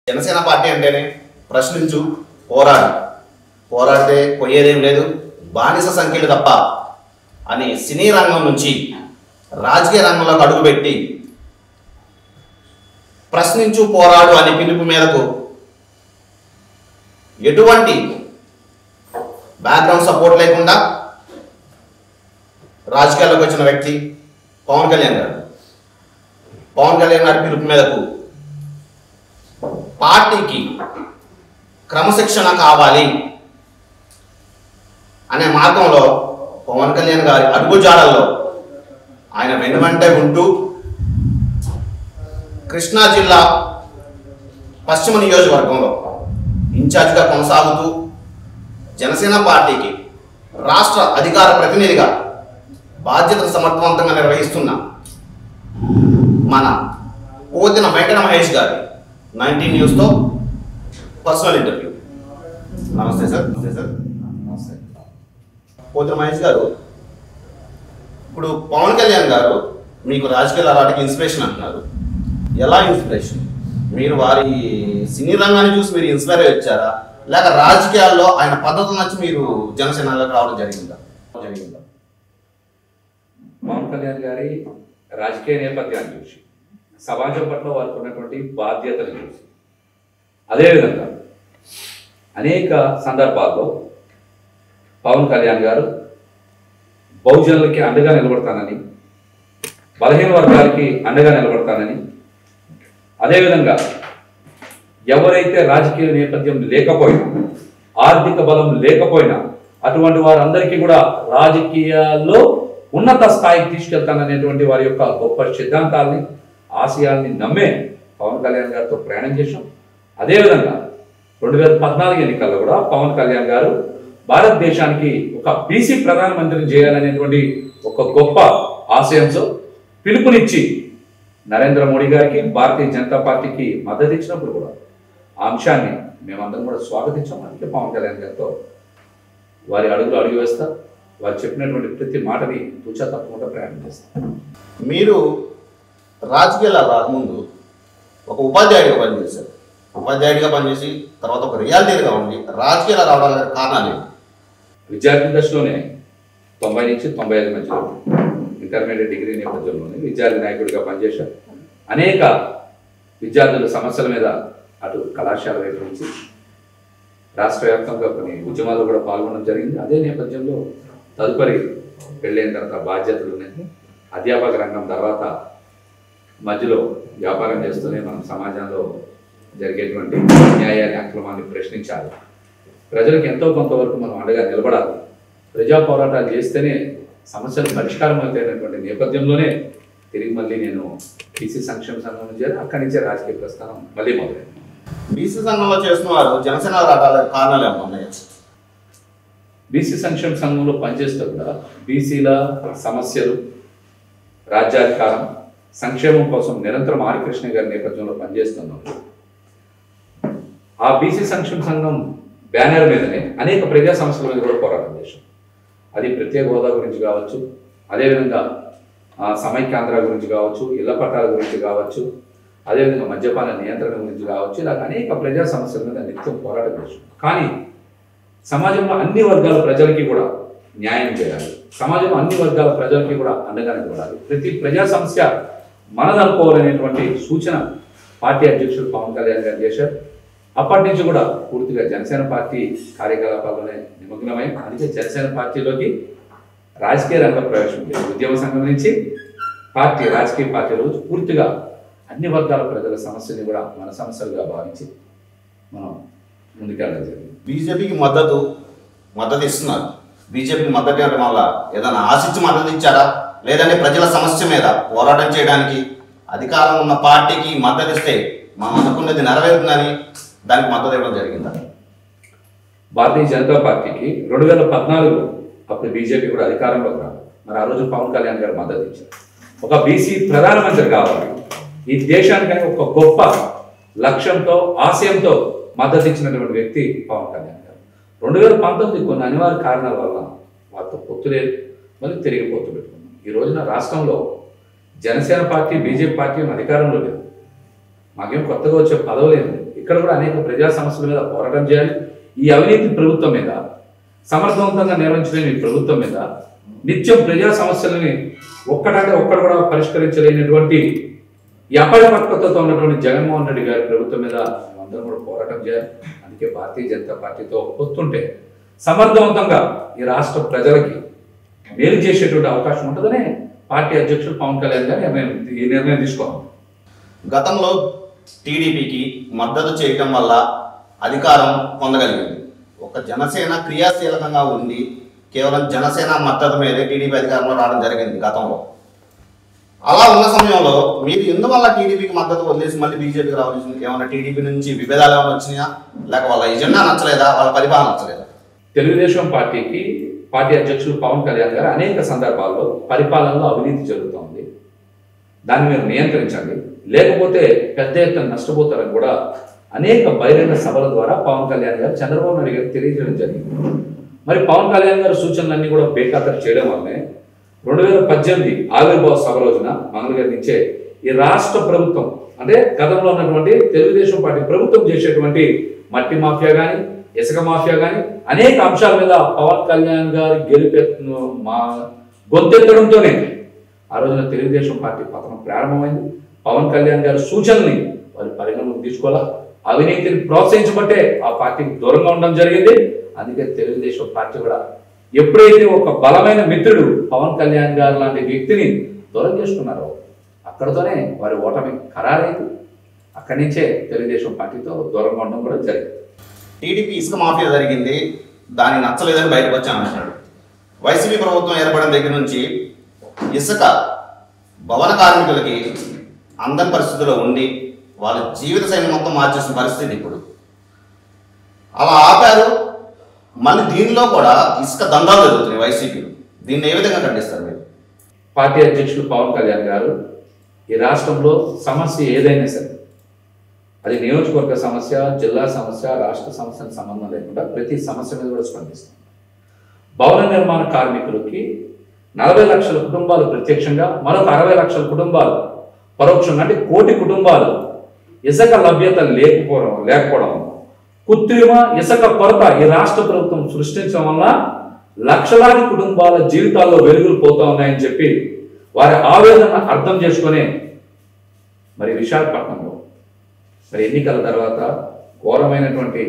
Janasena party అంటేనే ప్రశ్నించు పోరాడు పోరాడితే పోయేదేం లేదు బానిస సంఖ్యలు తప్ప అని సినీ రంగం నుంచి రాజకీయ రంగంలోకి అడుగుపెట్టి ప్రశ్నించు పోరాడు అనే పిలుపు మేరకు ఎటువంటి బ్యాక్గ్రౌండ్ సపోర్ట్ లేకుండా రాజకీయాల్లోకి వచ్చిన వ్యక్తి పవన్ కళ్యాణ్ గారు పవన్ కళ్యాణ్ గారి పిలుపు మేరకు పార్టీకి క్రమశిక్షణ కావాలి అనే మార్గంలో పవన్ కళ్యాణ్ గారి అడుగుజాడల్లో ఆయన వెనువెంటే ఉంటూ కృష్ణా జిల్లా పశ్చిమ నియోజకవర్గంలో ఇన్ఛార్జిగా కొనసాగుతూ జనసేన పార్టీకి రాష్ట్ర అధికార ప్రతినిధిగా బాధ్యతలు సమర్థవంతంగా నిర్వహిస్తున్న మన పోతిన వెంకట మహేష్ గారి నైన్టీన్ న్యూస్తో పర్సనల్ ఇంటర్వ్యూ నమస్తే సార్ నమస్తే సార్ నమస్తే పోతిన మహేష్ గారు ఇప్పుడు పవన్ కళ్యాణ్ గారు మీకు రాజకీయాల అలాంటి ఇన్స్పిరేషన్ అంటున్నారు ఎలా ఇన్స్పిరేషన్ మీరు వారి సినీ రంగాన్ని చూసి మీరు ఇన్స్పైర్ అయ్యి వచ్చారా లేక రాజకీయాల్లో ఆయన పద్ధతులు నచ్చి మీరు జనసేనలోకి రావడం జరిగిందా జరిగిందా పవన్ కళ్యాణ్ గారి రాజకీయ నేపథ్యాన్ని చూసి సమాజం పట్ల వారికి ఉన్నటువంటి బాధ్యతను చూసి అదేవిధంగా అనేక సందర్భాల్లో పవన్ కళ్యాణ్ గారు బహుజనులకి అండగా నిలబడతానని బలహీన వర్గాలకి అండగా నిలబడతానని అదేవిధంగా ఎవరైతే రాజకీయ నేపథ్యం లేకపోయినా ఆర్థిక బలం లేకపోయినా అటువంటి వారందరికీ కూడా రాజకీయాల్లో ఉన్నత స్థాయికి తీసుకెళ్తాననేటువంటి వారి యొక్క గొప్ప సిద్ధాంతాల్ని ఆశయాల్ని నమ్మే పవన్ కళ్యాణ్ గారితో ప్రయాణం చేశాం అదేవిధంగా రెండు వేల పద్నాలుగు ఎన్నికల్లో కూడా పవన్ కళ్యాణ్ గారు భారతదేశానికి ఒక బీసీ ప్రధానమంత్రిని చేయాలనేటువంటి ఒక గొప్ప ఆశయంతో పిలుపునిచ్చి నరేంద్ర మోడీ గారికి భారతీయ జనతా పార్టీకి మద్దతు ఇచ్చినప్పుడు కూడా ఆ అంశాన్ని మేమందరం కూడా స్వాగతించాం అందుకే పవన్ కళ్యాణ్ గారితో వారి అడుగులు అడుగు వేస్తా వారు చెప్పినటువంటి ప్రతి మాటని తూచా తప్పకుండా ప్రయాణం చేస్తాం మీరు రాజకీయాల రాకముందు ఒక ఉపాధ్యాయుడిగా పనిచేశారు ఉపాధ్యాయుడిగా పనిచేసి తర్వాత ఒక రియాలిటీగా ఉండి రాజకీయాలు రావడానికి కారణాలు ఏంటి విద్యార్థి దశలోనే తొంభై నుంచి తొంభై ఐదు మధ్యలో ఇంటర్మీడియట్ డిగ్రీ నేపథ్యంలోనే విద్యార్థి నాయకుడిగా పనిచేశారు అనేక విద్యార్థుల సమస్యల మీద అటు కళాశాల వైపు నుంచి రాష్ట్ర వ్యాప్తంగా కొన్ని ఉద్యమాల్లో కూడా పాల్గొనడం జరిగింది అదే నేపథ్యంలో తదుపరి పెళ్ళైన తర్వాత బాధ్యతలు ఉన్నాయి అధ్యాపక రంగం తర్వాత మధ్యలో వ్యాపారం చేస్తూనే మనం సమాజంలో జరిగేటువంటి న్యాయాన్ని అక్రమాన్ని ప్రశ్నించాలి ప్రజలకు ఎంతో కొంతవరకు మనం అండగా నిలబడాలి ప్రజా పోరాటాలు చేస్తేనే సమస్యలు పరిష్కారం అవుతాయనేటువంటి నేపథ్యంలోనే తిరిగి మళ్ళీ నేను బీసీ సంక్షేమ సంఘం నుంచి అక్కడి నుంచే రాజకీయ ప్రస్థానం మళ్ళీ మొదలైంది బీసీ సంఘంలో చేస్తున్న వారు జనసేన రావడానికి కారణాలు ఏమన్నా ఉన్నాయా బీసీ సంక్షేమ సంఘంలో పనిచేస్తూ కూడా బీసీల సమస్యలు రాజ్యాధికారం సంక్షేమం కోసం నిరంతరం ఆరికృష్ణ గారి నేపథ్యంలో పనిచేస్తున్నాం ఆ బీసీ సంక్షేమ సంఘం బ్యానర్ మీదనే అనేక ప్రజా సమస్యల మీద కూడా పోరాటం చేశాం అది ప్రత్యేక హోదా గురించి కావచ్చు అదేవిధంగా ఆ, సమైక్యాంధ్ర గురించి కావచ్చు ఇళ్ల పట్టాల గురించి కావచ్చు అదేవిధంగా మద్యపాన నియంత్రణ గురించి కావచ్చు ఇలా అనేక ప్రజా సమస్యల మీద నిత్యం పోరాటం చేశాం కానీ సమాజంలో అన్ని వర్గాల ప్రజలకి కూడా న్యాయం చేయాలి సమాజంలో అన్ని వర్గాల ప్రజలకి కూడా అండగా నిలబడాలి ప్రతి ప్రజా సమస్య మనదనుకోవాలనేటువంటి సూచన పార్టీ అధ్యక్షుడు పవన్ కళ్యాణ్ గారు చేశారు అప్పటి నుంచి కూడా పూర్తిగా జనసేన పార్టీ కార్యకలాపాల్లోనే నిమగ్నమై అందుకే జనసేన పార్టీలోకి రాజకీయ రంగ ప్రవేశం చేశారు ఉద్యమ సంఘం నుంచి పార్టీ రాజకీయ పార్టీలో పూర్తిగా అన్ని వర్గాల ప్రజల సమస్యని కూడా మన సమస్యలుగా భావించి మనం ముందుకెళ్ళడం జరిగింది బీజేపీకి మద్దతు మద్దతు ఇస్తున్నారు బీజేపీకి మద్దతు ఇవ్వడం వల్ల ఏదైనా ఆశించి మద్దతు ఇచ్చారా లేదంటే ప్రజల సమస్య మీద పోరాటం చేయడానికి అధికారం ఉన్న పార్టీకి మద్దతు ఇస్తే మనం అనుకున్నది నెరవేరుతుందని దానికి మద్దతు ఇవ్వడం జరిగిందా భారతీయ జనతా పార్టీకి రెండు వేల పద్నాలుగులో అప్పుడు బీజేపీ కూడా అధికారంలోకి రాదు మరి ఆ రోజు పవన్ కళ్యాణ్ గారు మద్దతు ఇచ్చారు ఒక బీసీ ప్రధానమంత్రి కావాలి ఈ దేశానికి ఒక గొప్ప లక్ష్యంతో ఆశయంతో మద్దతు ఇచ్చినటువంటి వ్యక్తి పవన్ కళ్యాణ్ గారు రెండు వేల పంతొమ్మిది కొన్ని అనివార్య కారణాల వల్ల వారితో పొత్తు లేదు మళ్ళీ తిరిగి పొత్తు పెట్టుకున్నాం ఈ రోజున రాష్ట్రంలో జనసేన పార్టీ బీజేపీ పార్టీ ఏం అధికారంలో లేదు మాకేం కొత్తగా వచ్చే పదవి లేదు ఈ ఇక్కడ కూడా అనేక ప్రజా సమస్యల మీద పోరాటం చేయాలి ఈ అవినీతి ప్రభుత్వం మీద సమర్థవంతంగా నిర్వహించలేని ఈ ప్రభుత్వం మీద నిత్యం ప్రజా సమస్యలని ఒక్కటంటే ఒక్కడు కూడా పరిష్కరించలేనటువంటి ఈ అపరిపక్వతతో ఉన్నటువంటి జగన్మోహన్ రెడ్డి గారి ప్రభుత్వం మీద అందరం కూడా పోరాటం చేయాలి అందుకే భారతీయ జనతా పార్టీతో పొత్తుంటే సమర్థవంతంగా ఈ రాష్ట్ర ప్రజలకి మేలు చేసేటువంటి అవకాశం ఉంటుందనే పార్టీ అధ్యక్షుడు పవన్ కళ్యాణ్ గారు నిర్ణయం ఈ నిర్ణయం తీసుకోవాలి గతంలో టీడీపీకి మద్దతు చేయటం వల్ల అధికారం పొందగలిగింది ఒక జనసేన క్రియాశీలకంగా ఉండి కేవలం జనసేన మద్దతు మీదే టీడీపీ అధికారంలో రావడం జరిగింది గతంలో అలా ఉన్న సమయంలో మీరు ఎందువల్ల టీడీపీకి మద్దతు వదిలేసి మళ్ళీ బీజేపీకి రావాల్సింది ఏమన్నా టీడీపీ నుంచి విభేదాలు ఏమైనా వచ్చినాయా లేక వాళ్ళ ఎజెండా నచ్చలేదా వాళ్ళ పరిపాలన నచ్చలేదా తెలుగుదేశం పార్టీకి పార్టీ అధ్యక్షులు పవన్ కళ్యాణ్ గారు అనేక సందర్భాల్లో పరిపాలనలో అవినీతి జరుగుతోంది దాన్ని మీరు నియంత్రించండి లేకపోతే పెద్ద ఎత్తున నష్టపోతారని కూడా అనేక బహిరంగ సభల ద్వారా పవన్ కళ్యాణ్ గారు చంద్రబాబు నాయుడు గారికి తెలియజేయడం జరిగింది మరి పవన్ కళ్యాణ్ గారి సూచనలన్నీ కూడా బేఖాతరు చేయడం వల్లనే రెండు వేల పద్దెనిమిది ఆవిర్భావ సభ రోజున మంగళగిరి నుంచే ఈ రాష్ట్ర ప్రభుత్వం అంటే గతంలో ఉన్నటువంటి తెలుగుదేశం పార్టీ ప్రభుత్వం చేసేటువంటి మట్టి మాఫియా కానీ ఇసుక మాఫియా కానీ అనేక అంశాల మీద పవన్ కళ్యాణ్ గారి గెలిపే మా గొంతెత్తడంతోనే ఆ రోజున తెలుగుదేశం పార్టీ పతనం ప్రారంభమైంది పవన్ కళ్యాణ్ గారి సూచనల్ని వారి పరిగణలోకి తీసుకోవాలా అవినీతిని ప్రోత్సహించబట్టే ఆ పార్టీకి దూరంగా ఉండడం జరిగింది అందుకే తెలుగుదేశం పార్టీ కూడా ఎప్పుడైతే ఒక బలమైన మిత్రుడు పవన్ కళ్యాణ్ గారు లాంటి వ్యక్తిని దూరం చేసుకున్నారో అక్కడితోనే వారి ఓటమి ఖరారైంది అక్కడి నుంచే తెలుగుదేశం పార్టీతో దూరంగా ఉండడం కూడా జరిగింది టీడీపీ ఇసుక మాఫియా జరిగింది దానికి నచ్చలేదని బయటకు వచ్చామన్నాడు వైసీపీ ప్రభుత్వం ఏర్పడిన దగ్గర నుంచి ఇసుక భవన కార్మికులకి అందని పరిస్థితిలో ఉండి వాళ్ళ జీవిత శైలి మొత్తం మార్చేసిన పరిస్థితి ఇప్పుడు అలా ఆపారు మళ్ళీ దీనిలో కూడా ఇసుక దందాలు జరుగుతున్నాయి వైసీపీలో దీన్ని ఏ విధంగా ఖండిస్తారు మీరు పార్టీ అధ్యక్షులు పవన్ కళ్యాణ్ గారు ఈ రాష్ట్రంలో సమస్య ఏదైనా సరే అది నియోజకవర్గ సమస్య జిల్లా సమస్య రాష్ట్ర సమస్యకు సంబంధం లేకుండా ప్రతి సమస్య మీద కూడా స్పందిస్తుంది భవన నిర్మాణ కార్మికులకి నలభై లక్షల కుటుంబాలు ప్రత్యక్షంగా మరొక అరవై లక్షల కుటుంబాలు పరోక్షంగా అంటే కోటి కుటుంబాలు ఇసుక లభ్యత లేకపోవడం లేకపోవడం కృత్రిమ ఇసుక కొరత ఈ రాష్ట్ర ప్రభుత్వం సృష్టించడం వల్ల లక్షలాది కుటుంబాల జీవితాల్లో వెలుగులు పోతా ఉన్నాయని చెప్పి వారి ఆవేదన అర్థం చేసుకొని మరి విశాఖపట్నంలో మరి ఎన్నికల తర్వాత ఘోరమైనటువంటి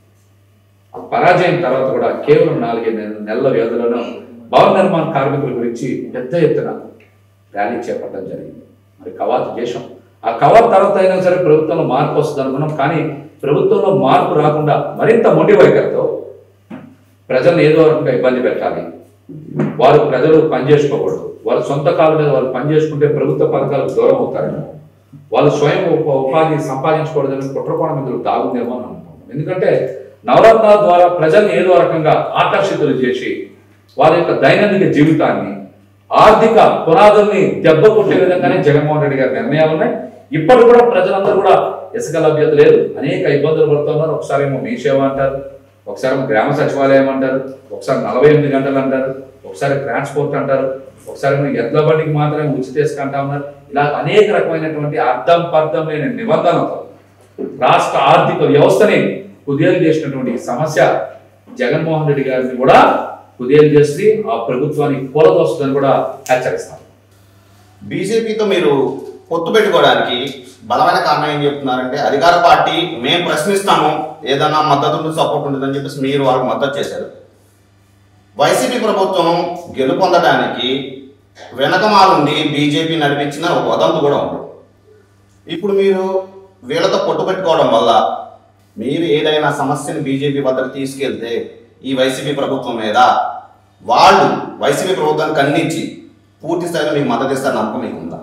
ఆ పరాజయం తర్వాత కూడా కేవలం నాలుగైదు నెల- నెలల వ్యవధిలోనూ భవన నిర్మాణ కార్మికుల గురించి పెద్ద ఎత్తున ర్యాలీ చేపట్టడం జరిగింది మరి కవాతు చేశాం ఆ కవాతు తర్వాత అయినా సరే ప్రభుత్వంలో మార్పు వస్తుంది అనుకున్నాం కానీ ప్రభుత్వంలో మార్పు రాకుండా మరింత మొండి వైఖరితో ప్రజలను ఏదో రకంగా ఇబ్బంది పెట్టాలి వారు ప్రజలు పనిచేసుకోకూడదు వాళ్ళ సొంత కాళ్ళ మీద వాళ్ళు పనిచేసుకుంటే ప్రభుత్వ పథకాలకు దూరం అవుతారేమో వాళ్ళు స్వయం ఉప- ఉపాధి సంపాదించకూడదని కుట్రకోణం ఇందులో దాగుందేమో అని అనుకుంటున్నాం ఎందుకంటే నవరత్నాల ద్వారా ప్రజల్ని ఏదో రకంగా ఆకర్షితులు చేసి వారి యొక్క దైనందిక జీవితాన్ని ఆర్థిక పునాదుల్ని దెబ్బ కొట్టే విధంగానే జగన్మోహన్ రెడ్డి గారి నిర్ణయాలు ఉన్నాయి ఇప్పటి కూడా ప్రజలందరూ కూడా ఇసుక లభ్యత లేదు అనేక ఇబ్బందులు పడుతున్నారు ఒకసారి ఏమో మీ సేవ అంటారు ఒకసారి ఏమో గ్రామ సచివాలయం అంటారు ఒకసారి నలభై ఎనిమిది గంటలు అంటారు ఒకసారి ట్రాన్స్పోర్ట్ అంటారు ఒకసారి ఏమో ఎడ్ల బండికి మాత్రమే ఉచిత ఇసుక అంటా ఉన్నారు ఇలా అనేక రకమైనటువంటి అర్థం పర్థం లేని నిబంధనలతో రాష్ట్ర ఆర్థిక వ్యవస్థని కుదేలు చేసినటువంటి ఈ సమస్య జగన్మోహన్ రెడ్డి గారిని కూడా కుదేలు చేసి ఆ ప్రభుత్వాన్ని కూలదోస్తుందని కూడా హెచ్చరిస్తారు బీజేపీతో మీరు పొత్తు పెట్టుకోవడానికి బలమైన కారణం ఏం చెప్తున్నారంటే అధికార పార్టీ మేము ప్రశ్నిస్తాము ఏదైనా మద్దతు ఉంటుంది సపోర్ట్ ఉంటుందని చెప్పేసి మీరు వాళ్ళకి మద్దతు చేశారు వైసీపీ ప్రభుత్వం గెలుపొందడానికి వెనకమాలుండి బీజేపీ నడిపించిన ఒక వదంతు కూడా ఉంది ఇప్పుడు మీరు వీళ్ళతో పొట్టు పెట్టుకోవడం వల్ల మీరు ఏదైనా సమస్యను బీజేపీ వద్దకు తీసుకెళ్తే ఈ వైసీపీ ప్రభుత్వం మీద వాళ్ళు వైసీపీ ప్రభుత్వాన్ని ఖండించి పూర్తి స్థాయిలో మీకు మద్దతు ఇస్తారని నమ్మకం మీకు ఉందా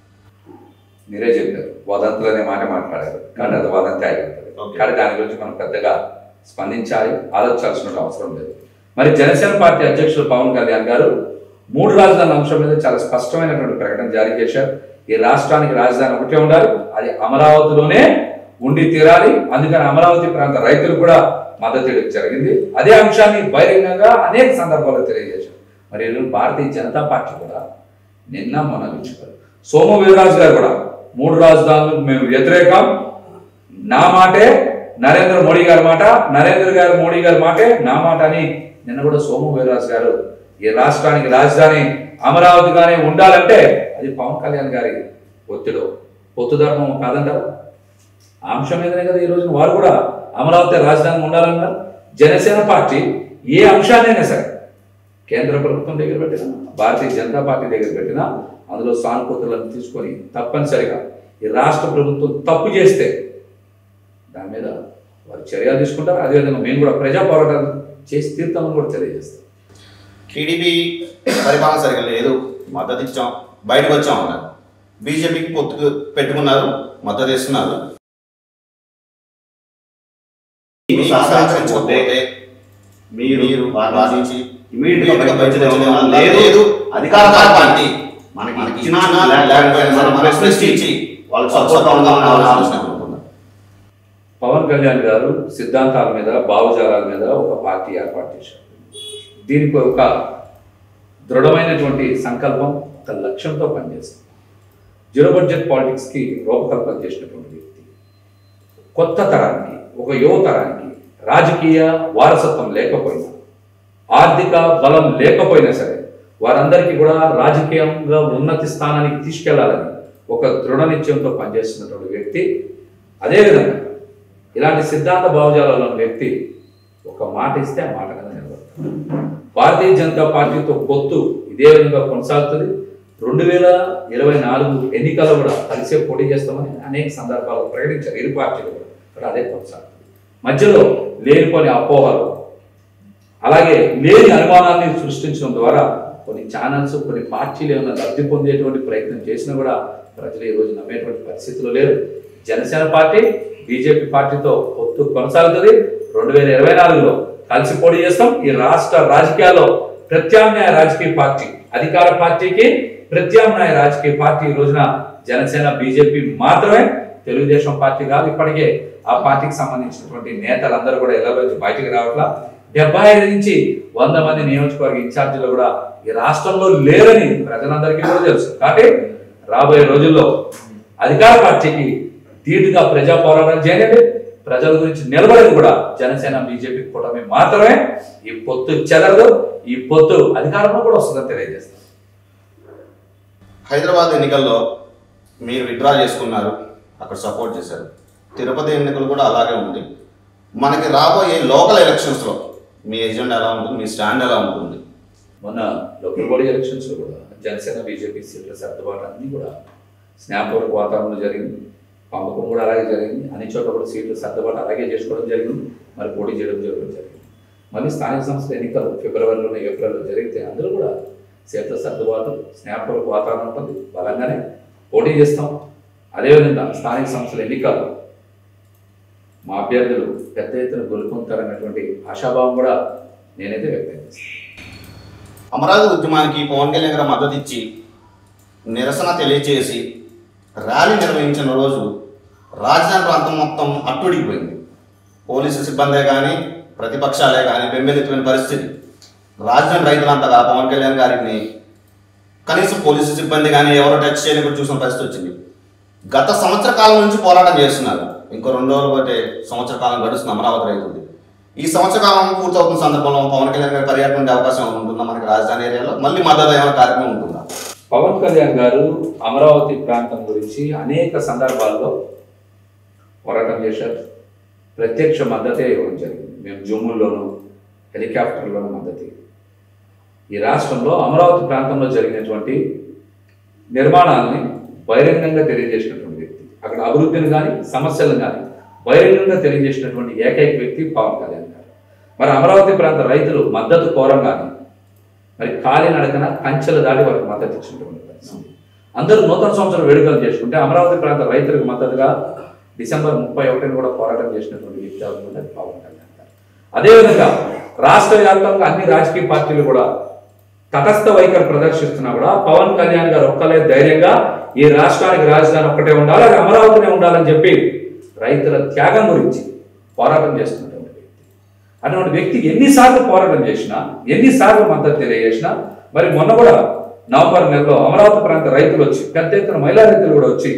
మీరే చెప్పారు వదంతులు అనే మాట మాట్లాడారు కానీ అది వదంతి అయిపోతుంది Okay. కానీ దాని గురించి మనం పెద్దగా స్పందించాలి ఆలోచించాల్సిన అవసరం లేదు మరి జనసేన పార్టీ అధ్యక్షులు పవన్ కళ్యాణ్ గారు మూడు రాజధానుల అంశం మీద చాలా స్పష్టమైనటువంటి ప్రకటన జారీ చేశారు ఈ రాష్ట్రానికి రాజధాని ఒకటే ఉండాలి అది అమరావతిలోనే ఉండి తీరాలి అందుకని అమరావతి ప్రాంత రైతులు కూడా మద్దతు ఇవ్వడం జరిగింది అదే అంశాన్ని బహిరంగంగా అనేక సందర్భాల్లో తెలియజేశారు మరి ఈరోజు భారతీయ జనతా పార్టీ కూడా నిన్న మొన్న ఇచ్చారు సోము వీర్రాజు గారు కూడా మూడు రాజధానులకు మేము వ్యతిరేకం నా మాటే నరేంద్ర మోడీ గారి మాట నరేంద్ర గారు మోడీ గారి మాటే నా మాట అని నిన్న కూడా సోము వీర్రాజు గారు ఈ రాష్ట్రానికి రాజధాని అమరావతిగానే ఉండాలంటే అది పవన్ కళ్యాణ్ గారి ఒత్తిడి పొత్తు ధర్మం కాదంటారు ఆ అంశం మీదనే కదా ఈ రోజున వారు కూడా అమరావతి రాజధాని ఉండాలన్నారు జనసేన పార్టీ ఏ అంశాన్నైనా సరే కేంద్ర ప్రభుత్వం దగ్గర పెట్టినా భారతీయ జనతా పార్టీ దగ్గర పెట్టినా అందులో సానుకూలతలను తీసుకొని తప్పనిసరిగా ఈ రాష్ట్ర ప్రభుత్వం తప్పు చేస్తే దాని మీద వారు చర్యలు తీసుకుంటారు అదేవిధంగా మేము కూడా ప్రజా పోరాటాలు చేసి తీర్థమని కూడా తెలియజేస్తాం టీడీపీ పరిపాలన సరిగా లేదు మద్దతు ఇచ్చాం బయటకు వచ్చాం అన్నారు బీజేపీకి పొత్తు పెట్టుకున్నారు మద్దతు ఇస్తున్నారు మీకు సహకరించకపోతే మీరు వాదించి ఇమీడియట్ గా ఇమీడియట్ గా బయటకు బయటకు వచ్చేది వచ్చేది లేదు. లేదు అధికార అధికార పార్టీ పార్టీ మనకి మనకి ఇచ్చినా ఇచ్చినా లేకపోయినా మనం మనం ప్రశ్నించి ప్రశ్నించి వాళ్ళకి సపోర్ట్ ఉందామని ఆలోచన అనుకుంటున్నాం. పవన్ కళ్యాణ్ గారు సిద్ధాంతాల మీద భావజాలాల మీద ఒక పార్టీ ఏర్పాటు చేశారు దీనికి ఒక దృఢమైనటువంటి సంకల్పం ఒక లక్ష్యంతో పనిచేస్తుంది జీరో బడ్జెట్ పాలిటిక్స్కి రూపకల్పన చేసినటువంటి వ్యక్తి కొత్త తరానికి ఒక యువ తరానికి రాజకీయ వారసత్వం లేకపోయినా ఆర్థిక బలం లేకపోయినా సరే వారందరికీ కూడా రాజకీయంగా ఉన్నతి స్థానానికి తీసుకెళ్లాలని ఒక దృఢ నిశ్చయంతో పనిచేస్తున్నటువంటి వ్యక్తి అదేవిధంగా ఇలాంటి సిద్ధాంత భావజాలలో ఉన్న వ్యక్తి ఒక మాట ఇస్తే ఆ మాట మీద నిలబడతాడు భారతీయ జనతా పార్టీతో పొత్తు ఇదే విధంగా కొనసాగుతుంది రెండు వేల ఇరవై నాలుగు ఎన్నికల్లో కూడా కలిసే పోటీ చేస్తామని అనేక సందర్భాల్లో ప్రకటించారు ఇరు పార్టీలు కూడా ఇక్కడ అదే కొనసాగుతుంది మధ్యలో లేనిపోని అపోహలు అలాగే లేని అనుమానాన్ని సృష్టించడం ద్వారా కొన్ని ఛానల్స్ కొన్ని పార్టీలు ఏమైనా లబ్ధి పొందేటువంటి ప్రయత్నం చేసినా కూడా ప్రజలు ఈ రోజు నమ్మేటువంటి పరిస్థితులు లేరు జనసేన పార్టీ బీజేపీ పార్టీతో పొత్తు కొనసాగుతుంది రెండు వేల ఇరవై నాలుగులో కలిసి పోటీ చేస్తాం ఈ రాష్ట్ర రాజకీయాల్లో ప్రత్యామ్నాయ రాజకీయ పార్టీ అధికార పార్టీకి ప్రత్యామ్నాయ రాజకీయ పార్టీ ఈ రోజున జనసేన బీజేపీ మాత్రమే తెలుగుదేశం పార్టీ కాదు ఇప్పటికే ఆ పార్టీకి సంబంధించినటువంటి నేతలందరూ కూడా ఇళ్ళలోంచి బయటికి రావట్లా డెబ్బై ఐదు నుంచి వంద మంది నియోజకవర్గ ఇన్ఛార్జీలు కూడా ఈ రాష్ట్రంలో లేరని ప్రజలందరికీ కూడా తెలుసు కాబట్టి రాబోయే రోజుల్లో అధికార పార్టీకి ధీటుగా ప్రజా పోరాటం చేయండి ప్రజల గురించి నిలబడేది కూడా జనసేన బీజేపీ కూటమి మాత్రమే ఈ పొత్తు చెదరదు ఈ పొత్తు అధికారంలో కూడా వస్తుందని తెలియజేస్తాం హైదరాబాద్ ఎన్నికల్లో మీరు విత్డ్రా చేసుకున్నారు అక్కడ సపోర్ట్ చేశారు తిరుపతి ఎన్నికలు కూడా అలాగే ఉంది మనకి రాబోయే లోకల్ ఎలక్షన్స్లో మీ ఎజెండా ఎలా ఉంటుంది మీ స్టాండ్ ఎలా ఉంటుంది మొన్న లోకల్ బాడీ ఎలక్షన్స్ లో కూడా జనసేన బీజేపీ సీట్ల సర్దుబాటు అన్ని కూడా స్నాపూర్వక వాతావరణంలో జరిగింది పంపకం కూడా అలాగే జరిగింది అన్ని చోట్ల కూడా సీట్లు సర్దుబాటు అలాగే చేసుకోవడం జరిగింది మరి పోటీ చేయడం జరగడం జరిగింది మళ్ళీ స్థానిక సంస్థల ఎన్నికలు ఫిబ్రవరిలోనే ఏప్రిల్లో జరిగితే అందరూ కూడా సీట్ల సర్దుబాటు స్నాపూర్వక వాతావరణం ఉంటుంది బలంగానే పోటీ చేస్తాం అదేవిధంగా స్థానిక సంస్థల ఎన్నికలు మా అభ్యర్థులు పెద్ద ఎత్తున గెలుపొందుతారన్నటువంటి ఆశాభావం కూడా నేనైతే వ్యక్తం చేస్తాను అమరావతి ఉద్యమానికి పవన్ కళ్యాణ్ గారు మద్దతు ఇచ్చి నిరసన తెలియచేసి ర్యాలీ నిర్వహించిన రోజు రాజధాని ప్రాంతం మొత్తం అట్టుడికిపోయింది పోలీసు సిబ్బందే కానీ ప్రతిపక్షాలే కానీ బెంబెలెత్తిన పరిస్థితి రాజధాని రైతులంతగా పవన్ కళ్యాణ్ గారిని కనీసం పోలీసు సిబ్బంది కానీ ఎవరు టచ్ చేయని కూడా చూసిన పరిస్థితి వచ్చింది గత సంవత్సర కాలం నుంచి పోరాటం చేస్తున్నారు ఇంకో రెండు రోజులు పోతే సంవత్సర కాలం గడుస్తుంది అమరావతి రైతుంది ఈ సంవత్సర కాలం పూర్తవుతున్న సందర్భంలో పవన్ కళ్యాణ్ గారి పర్యటన ఉండే అవకాశం ఏమైనా ఉంటుందా మనకి రాజధాని ఏరియాలో మళ్ళీ మద్దతు ఏమైనా కార్యక్రమం ఉంటుందా పవన్ కళ్యాణ్ గారు అమరావతి ప్రాంతం గురించి అనేక సందర్భాల్లో పోరాటం చేశారు ప్రత్యక్ష మద్దతే ఇవ్వడం జరిగింది మేము జమ్మూల్లోనూ హెలికాప్టర్లోనూ మద్దతు ఇవ్వం. ఈ రాష్ట్రంలో అమరావతి ప్రాంతంలో జరిగినటువంటి నిర్మాణాలని బహిరంగంగా తెలియజేసినటువంటి వ్యక్తి అక్కడ అభివృద్ధిని కానీ సమస్యలను కానీ బహిరంగంగా తెలియజేసినటువంటి ఏకైక వ్యక్తి పవన్ కళ్యాణ్ గారు మరి అమరావతి ప్రాంత రైతులు మద్దతు కోరంగానే మరి కాలినడకన కంచెలు దాటి వారికి మద్దతు ఇచ్చినటువంటి పరిస్థితి అందరూ నూతన సంవత్సరం వేడుకలు చేసుకుంటే అమరావతి ప్రాంత రైతులకు మద్దతుగా డిసెంబర్ ముప్పై ఒకటిని కూడా పోరాటం చేసినటువంటి వ్యక్తి అవుతుంది పవన్ కళ్యాణ్ గారు అదేవిధంగా రాష్ట్ర వ్యాప్తంగా అన్ని రాజకీయ పార్టీలు కూడా తటస్థ వైఖరి ప్రదర్శిస్తున్నా కూడా పవన్ కళ్యాణ్ గారు ఒక్కలే ధైర్యంగా ఈ రాష్ట్రానికి రాజధాని ఒక్కటే ఉండాలి అది అమరావతినే ఉండాలని చెప్పి రైతుల త్యాగం గురించి పోరాటం చేస్తున్నటువంటి వ్యక్తి అటువంటి వ్యక్తి ఎన్నిసార్లు పోరాటం చేసినా ఎన్నిసార్లు మద్దతు తెలియజేసినా మరి మొన్న కూడా నవంబర్ నెలలో అమరావతి ప్రాంత రైతులు వచ్చి పెద్ద ఎత్తున మహిళా రైతులు కూడా వచ్చి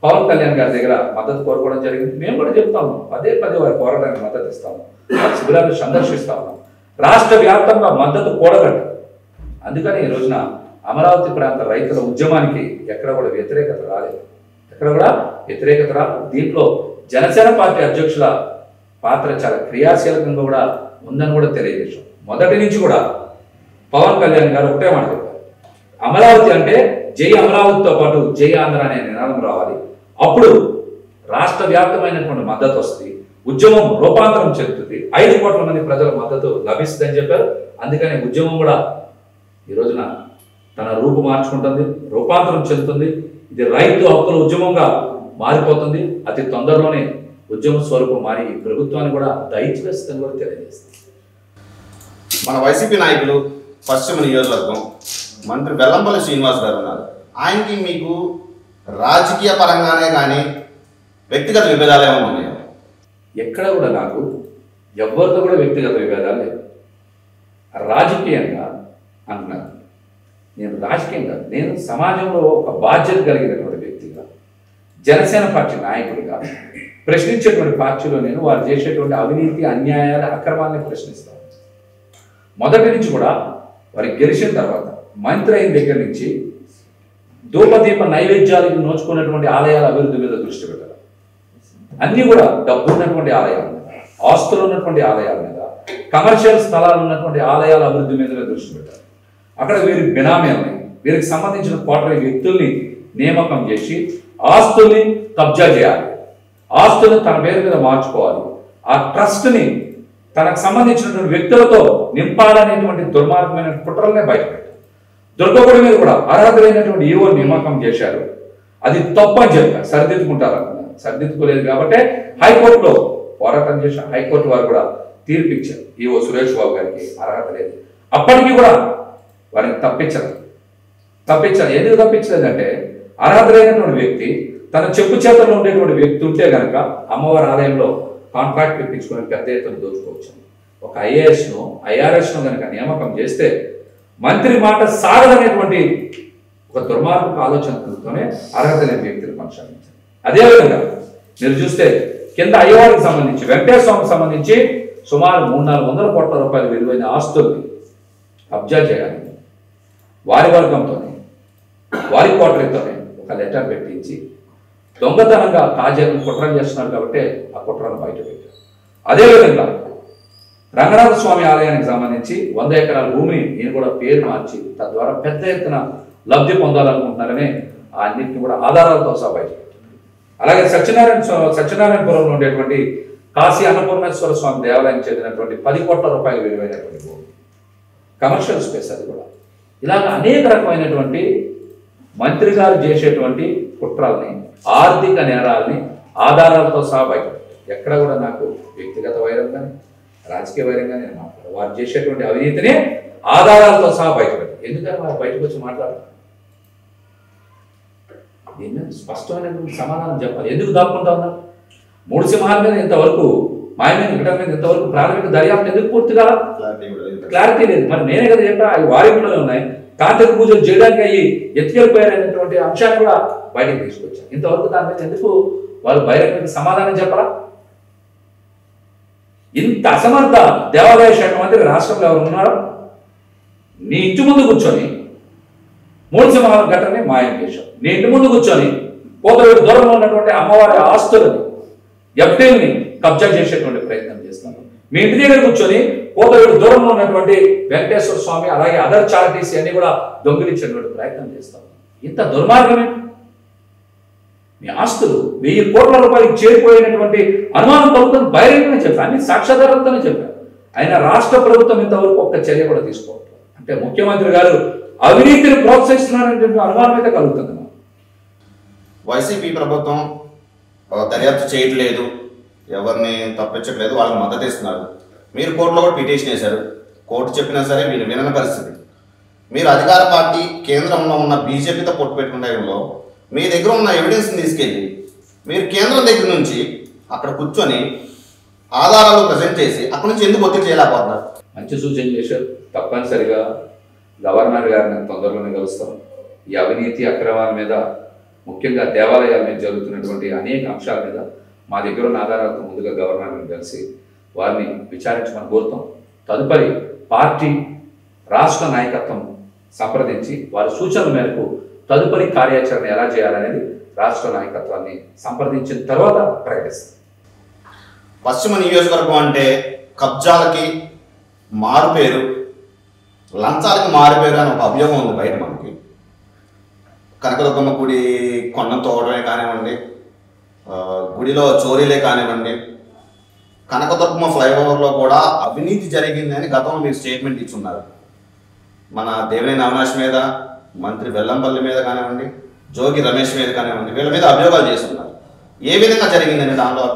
పవన్ కళ్యాణ్ గారి దగ్గర మద్దతు కోరుకోవడం జరిగింది మేము కూడా చెప్తాము పదే పదే వారి పోరాటానికి మద్దతు ఇస్తాము వారి శిబిరాన్ని సందర్శిస్తాము రాష్ట్ర వ్యాప్తంగా మద్దతు కూడగట్టు అందుకని ఈ రోజున అమరావతి ప్రాంత రైతుల ఉద్యమానికి ఎక్కడ కూడా వ్యతిరేకత రాలేదు ఎక్కడ కూడా వ్యతిరేకత రాలేదు దీంట్లో జనసేన పార్టీ అధ్యక్షుల పాత్ర చాలా క్రియాశీలకంగా కూడా ఉందని కూడా తెలియజేశాం మొదటి నుంచి కూడా పవన్ కళ్యాణ్ గారు ఒకటే మాట చెప్పారు అమరావతి అంటే జై అమరావతితో పాటు జై ఆంధ్ర అనే నినాదం రావాలి అప్పుడు రాష్ట్ర వ్యాప్తమైనటువంటి మద్దతు వస్తుంది ఉద్యమం రూపాంతరం చెందుతుంది ఐదు కోట్ల మంది ప్రజల మద్దతు లభిస్తుందని చెప్పారు అందుకని ఉద్యమం కూడా ఈ రోజున తన రూపు మార్చుకుంటుంది రూపాంతరం చెందుతుంది ఇది రైతు హక్కుల ఉద్యమంగా మారిపోతుంది అతి తొందరలోనే ఉద్యమ స్వరూపం మారి ఈ ప్రభుత్వాన్ని కూడా దయచేస్తుందని కూడా తెలియజేస్తుంది మన వైసీపీ నాయకులు పశ్చిమ నియోజకవర్గం మంత్రి వెల్లంపల్లి శ్రీనివాస్ గారు ఉన్నారు ఆయనకి మీకు రాజకీయ పరంగానే కానీ వ్యక్తిగత విభేదాలు ఏమైనా ఉన్నాయా ఎక్కడ కూడా నాకు ఎవరితో కూడా వ్యక్తిగత విభేదాలు లేవు రాజకీయంగా అంటున్నారు నేను రాజకీయంగా నేను సమాజంలో ఒక బాధ్యత కలిగినటువంటి వ్యక్తిగా జనసేన పార్టీ నాయకుడిగా ప్రశ్నించేటువంటి పార్టీలో నేను వారు చేసేటువంటి అవినీతి అన్యాయాల అక్రమాన్ని ప్రశ్నిస్తాను మొదటి నుంచి కూడా వారు గెలిచిన తర్వాత మంత్రి అయిన దగ్గర నుంచి ధూపదీప నైవేద్యాలకు నోచుకున్నటువంటి ఆలయాల అభివృద్ధి మీద దృష్టి పెట్టారు అన్నీ కూడా డబ్బు ఉన్నటువంటి ఆలయాల మీద ఆస్తులు ఉన్నటువంటి ఆలయాల మీద కమర్షియల్ స్థలాలు ఉన్నటువంటి ఆలయాల అభివృద్ధి మీద దృష్టి పెట్టారు అక్కడ వీరి బినామీలని వీరికి సంబంధించిన కోటరీ వ్యక్తుల్ని నియామకం చేసి ఆస్తుల్ని కబ్జా చేయాలి ఆస్తుల్ని తన పేరు మీద మార్చుకోవాలి ఆ ట్రస్ట్ని తనకు సంబంధించినటువంటి వ్యక్తులతో నింపాలనేటువంటి దుర్మార్గమైన కుట్రలనే బయటపెట్టారు దుర్గగుడి మీద కూడా అర్హత లేనటువంటి ఈవో నియామకం చేశారు అది తప్పు అని చెప్పారు సరిదిద్దుకుంటారు అనుకున్నారు సరిదిద్దుకోలేదు కాబట్టి హైకోర్టులో పోరాటం చేసిన హైకోర్టు వారు కూడా తీర్పు ఇచ్చారు ఈవో సురేష్ బాబు గారికి అర్హత లేదు అప్పటికి కూడా వారిని తప్పించరు తప్పించారు ఎందుకు తప్పించలేదంటే అర్హత లేనటువంటి వ్యక్తి తన చెప్పు చేతల్లో ఉండేటువంటి వ్యక్తి ఉంటే గనక అమ్మవారి ఆలయంలో కాంట్రాక్ట్ ఇప్పించుకొని పెద్ద ఎత్తున దోచుకోవచ్చు ఒక ఐఏఎస్ను ఐఆర్ఎస్ను కనుక నియామకం చేస్తే మంత్రి మాట సాగదనేటువంటి ఒక దుర్మార్గపు ఆలోచనతోనే అర్హత లేని వ్యక్తిని కొనసాగించారు అదేవిధంగా మీరు చూస్తే కింద అయ్యవారికి సంబంధించి వెంకటేశ్వర స్వామికి సంబంధించి సుమారు మూడు నాలుగు వందల కోట్ల రూపాయల విలువైన ఆస్తుల్ని కబ్జా చేయాలి వారి వర్గంతోనే వారి కోటరీతోనే ఒక లెటర్ పెట్టించి దొంగతనంగా తాజాను కుట్రలు చేస్తున్నారు కాబట్టి ఆ కుట్రను బయట పెట్టారు అదేవిధంగా రంగనాథ స్వామి ఆలయానికి సంబంధించి వంద ఎకరాల భూమిని నేను కూడా పేరు మార్చి తద్వారా పెద్ద ఎత్తున లబ్ధి పొందాలనుకుంటున్నారని ఆ అన్నింటిని కూడా ఆధారాలతో సహా బయట పెట్టారు. అలాగే సత్యనారాయణ స్వా- సత్యనారాయణపురంలో ఉండేటువంటి కాశీ అన్నపూర్ణేశ్వర స్వామి దేవాలయానికి చెందినటువంటి పది కోట్ల రూపాయల విలువైనటువంటి భూమి కమర్షియల్ స్పేస్ అది కూడా ఇలాగ అనేక రకమైనటువంటి మంత్రి గారు చేసేటువంటి కుట్రల్ని ఆర్థిక నేరాల్ని ఆధారాలతో సహా బయట ఎక్కడ కూడా నాకు వ్యక్తిగత వైరం కానీ రాజకీయ వైరం కానీ నేను మాట్లాడు వారు చేసేటువంటి అవినీతిని ఆధారాలతో సహా బయటపెట్టారు ఎందుకని వారు బయటకు వచ్చి మాట్లాడారు దీని మీద స్పష్టమైనటువంటి సమాధానం చెప్పాలి ఎందుకు దాక్కుంటా ఉన్నారు మూడు సింహాల మీద ఇంతవరకు మాయమైన వికటం మీద ఇంతవరకు ప్రాథమిక దర్యాప్తు ఎందుకు పూర్తి కాలా క్లారిటీ కూడా లేదు. క్లారిటీ లేదు మరి నేనే కదా చెప్పా అవి వారింట్లోనే ఉన్నాయి తాంత్రిక పూజలు చేయడానికి అయ్యి ఎత్తుకెళ్ళిపోయారనేటువంటి అంశాన్ని కూడా బయటకు తీసుకొచ్చారు ఇంతవరకు దాని మీద ఎందుకు వాళ్ళు బహిరంగ సమాధానం చెప్పరా ఇంత అసమర్థ దేవాదాయ శాఖ మంత్రి రాష్ట్రంలో ఎవరు ఉన్నారో నీ ఇంటి ముందు కూర్చొని మూడు సింహాల ఘటనని మాయం చేశాం నీ ఇంటి ముందు కూర్చొని పోతవేడు దూరంలో ఉన్నటువంటి అమ్మవారి ఆస్తులని ఎఫ్టీల్ని కబ్జా చేసేటువంటి ప్రయత్నం చేస్తాను మీ ఇంటి దగ్గర కూర్చొని పోతవేడు దూరంలో ఉన్నటువంటి వెంకటేశ్వర స్వామి అలాగే అదర్ చారిటీస్ అన్ని కూడా దొంగిలించేటువంటి ప్రయత్నం చేస్తాం ఇంత దుర్మార్గమే మీ ఆస్తులు వెయ్యి కోట్ల రూపాయలకు చేరిపోయినటువంటి అనుమానం ప్రభుత్వం బహిరంగంగా చెప్పారు అన్ని సాక్ష్యాధారాలతోనే చెప్పారు అయినా రాష్ట్ర ప్రభుత్వం ఇంతవరకు ఒక్క చర్య కూడా తీసుకోవట్లేదు అంటే ముఖ్యమంత్రి గారు అవినీతిని ప్రోత్సహిస్తున్నారనేటువంటి అనుమానం అయితే కలుగుతుంది నాకు. వైసీపీ ప్రభుత్వం ఆ, దర్యాప్తు చేయట్లేదు ఎవరిని తప్పించట్లేదు వాళ్ళకి మద్దతు ఇస్తున్నారు మీరు కోర్టులో కూడా పిటిషన్ వేశారు కోర్టు చెప్పినా సరే మీరు వినని పరిస్థితి మీరు అధికార పార్టీ కేంద్రంలో ఉన్న బీజేపీతో పొట్టు పెట్టుకునే టైంలో మీ దగ్గర ఉన్న ఎవిడెన్స్ని తీసుకెళ్ళి మీరు కేంద్రం దగ్గర నుంచి అక్కడ కూర్చొని ఆధారాలు ప్రజెంట్ చేసి అక్కడ నుంచి ఎందుకు ఒత్తిడి చేయలేకపోతున్నారు మంచి సూచన చేశారు తప్పనిసరిగా గవర్నర్ గారిని తొందరలోనే కలుస్తాం ఈ అవినీతి అక్రమాల మీద ముఖ్యంగా దేవాలయాల మీద జరుగుతున్నటువంటి అనేక అంశాల మీద మా దగ్గర ఉన్న ఆధారాలతో ముందుగా గవర్నర్ని కలిసి వారిని విచారించమని కోరుతాం తదుపరి పార్టీ రాష్ట్ర నాయకత్వం సంప్రదించి వారి సూచనల మేరకు తదుపరి కార్యాచరణ ఎలా చేయాలనేది రాష్ట్ర నాయకత్వాన్ని సంప్రదించిన తర్వాత ప్రకటిస్తాం పశ్చిమ నియోజకవర్గం అంటే కబ్జాలకి మారుపేరు లంచాలకి మారుపేరు అని ఒక అభియోగం ఉంది బయట మనకి కనకదుర్గమ్మ గుడి కొన్న తోడమే కానివ్వండి ఆ, గుడిలో చోరీలే కానివ్వండి కనకదుర్గమ్మ ఫ్లైఓవర్లో కూడా అవినీతి జరిగిందని గతంలో మీరు స్టేట్మెంట్ ఇచ్చున్నారు మన దేవినేని అవినాష్ మీద మంత్రి వెల్లంపల్లి మీద కానివ్వండి జోగి రమేష్ మీద కానివ్వండి వీళ్ళ మీద అభియోగాలు చేస్తున్నారు ఏ విధంగా జరిగిందండి దానిలో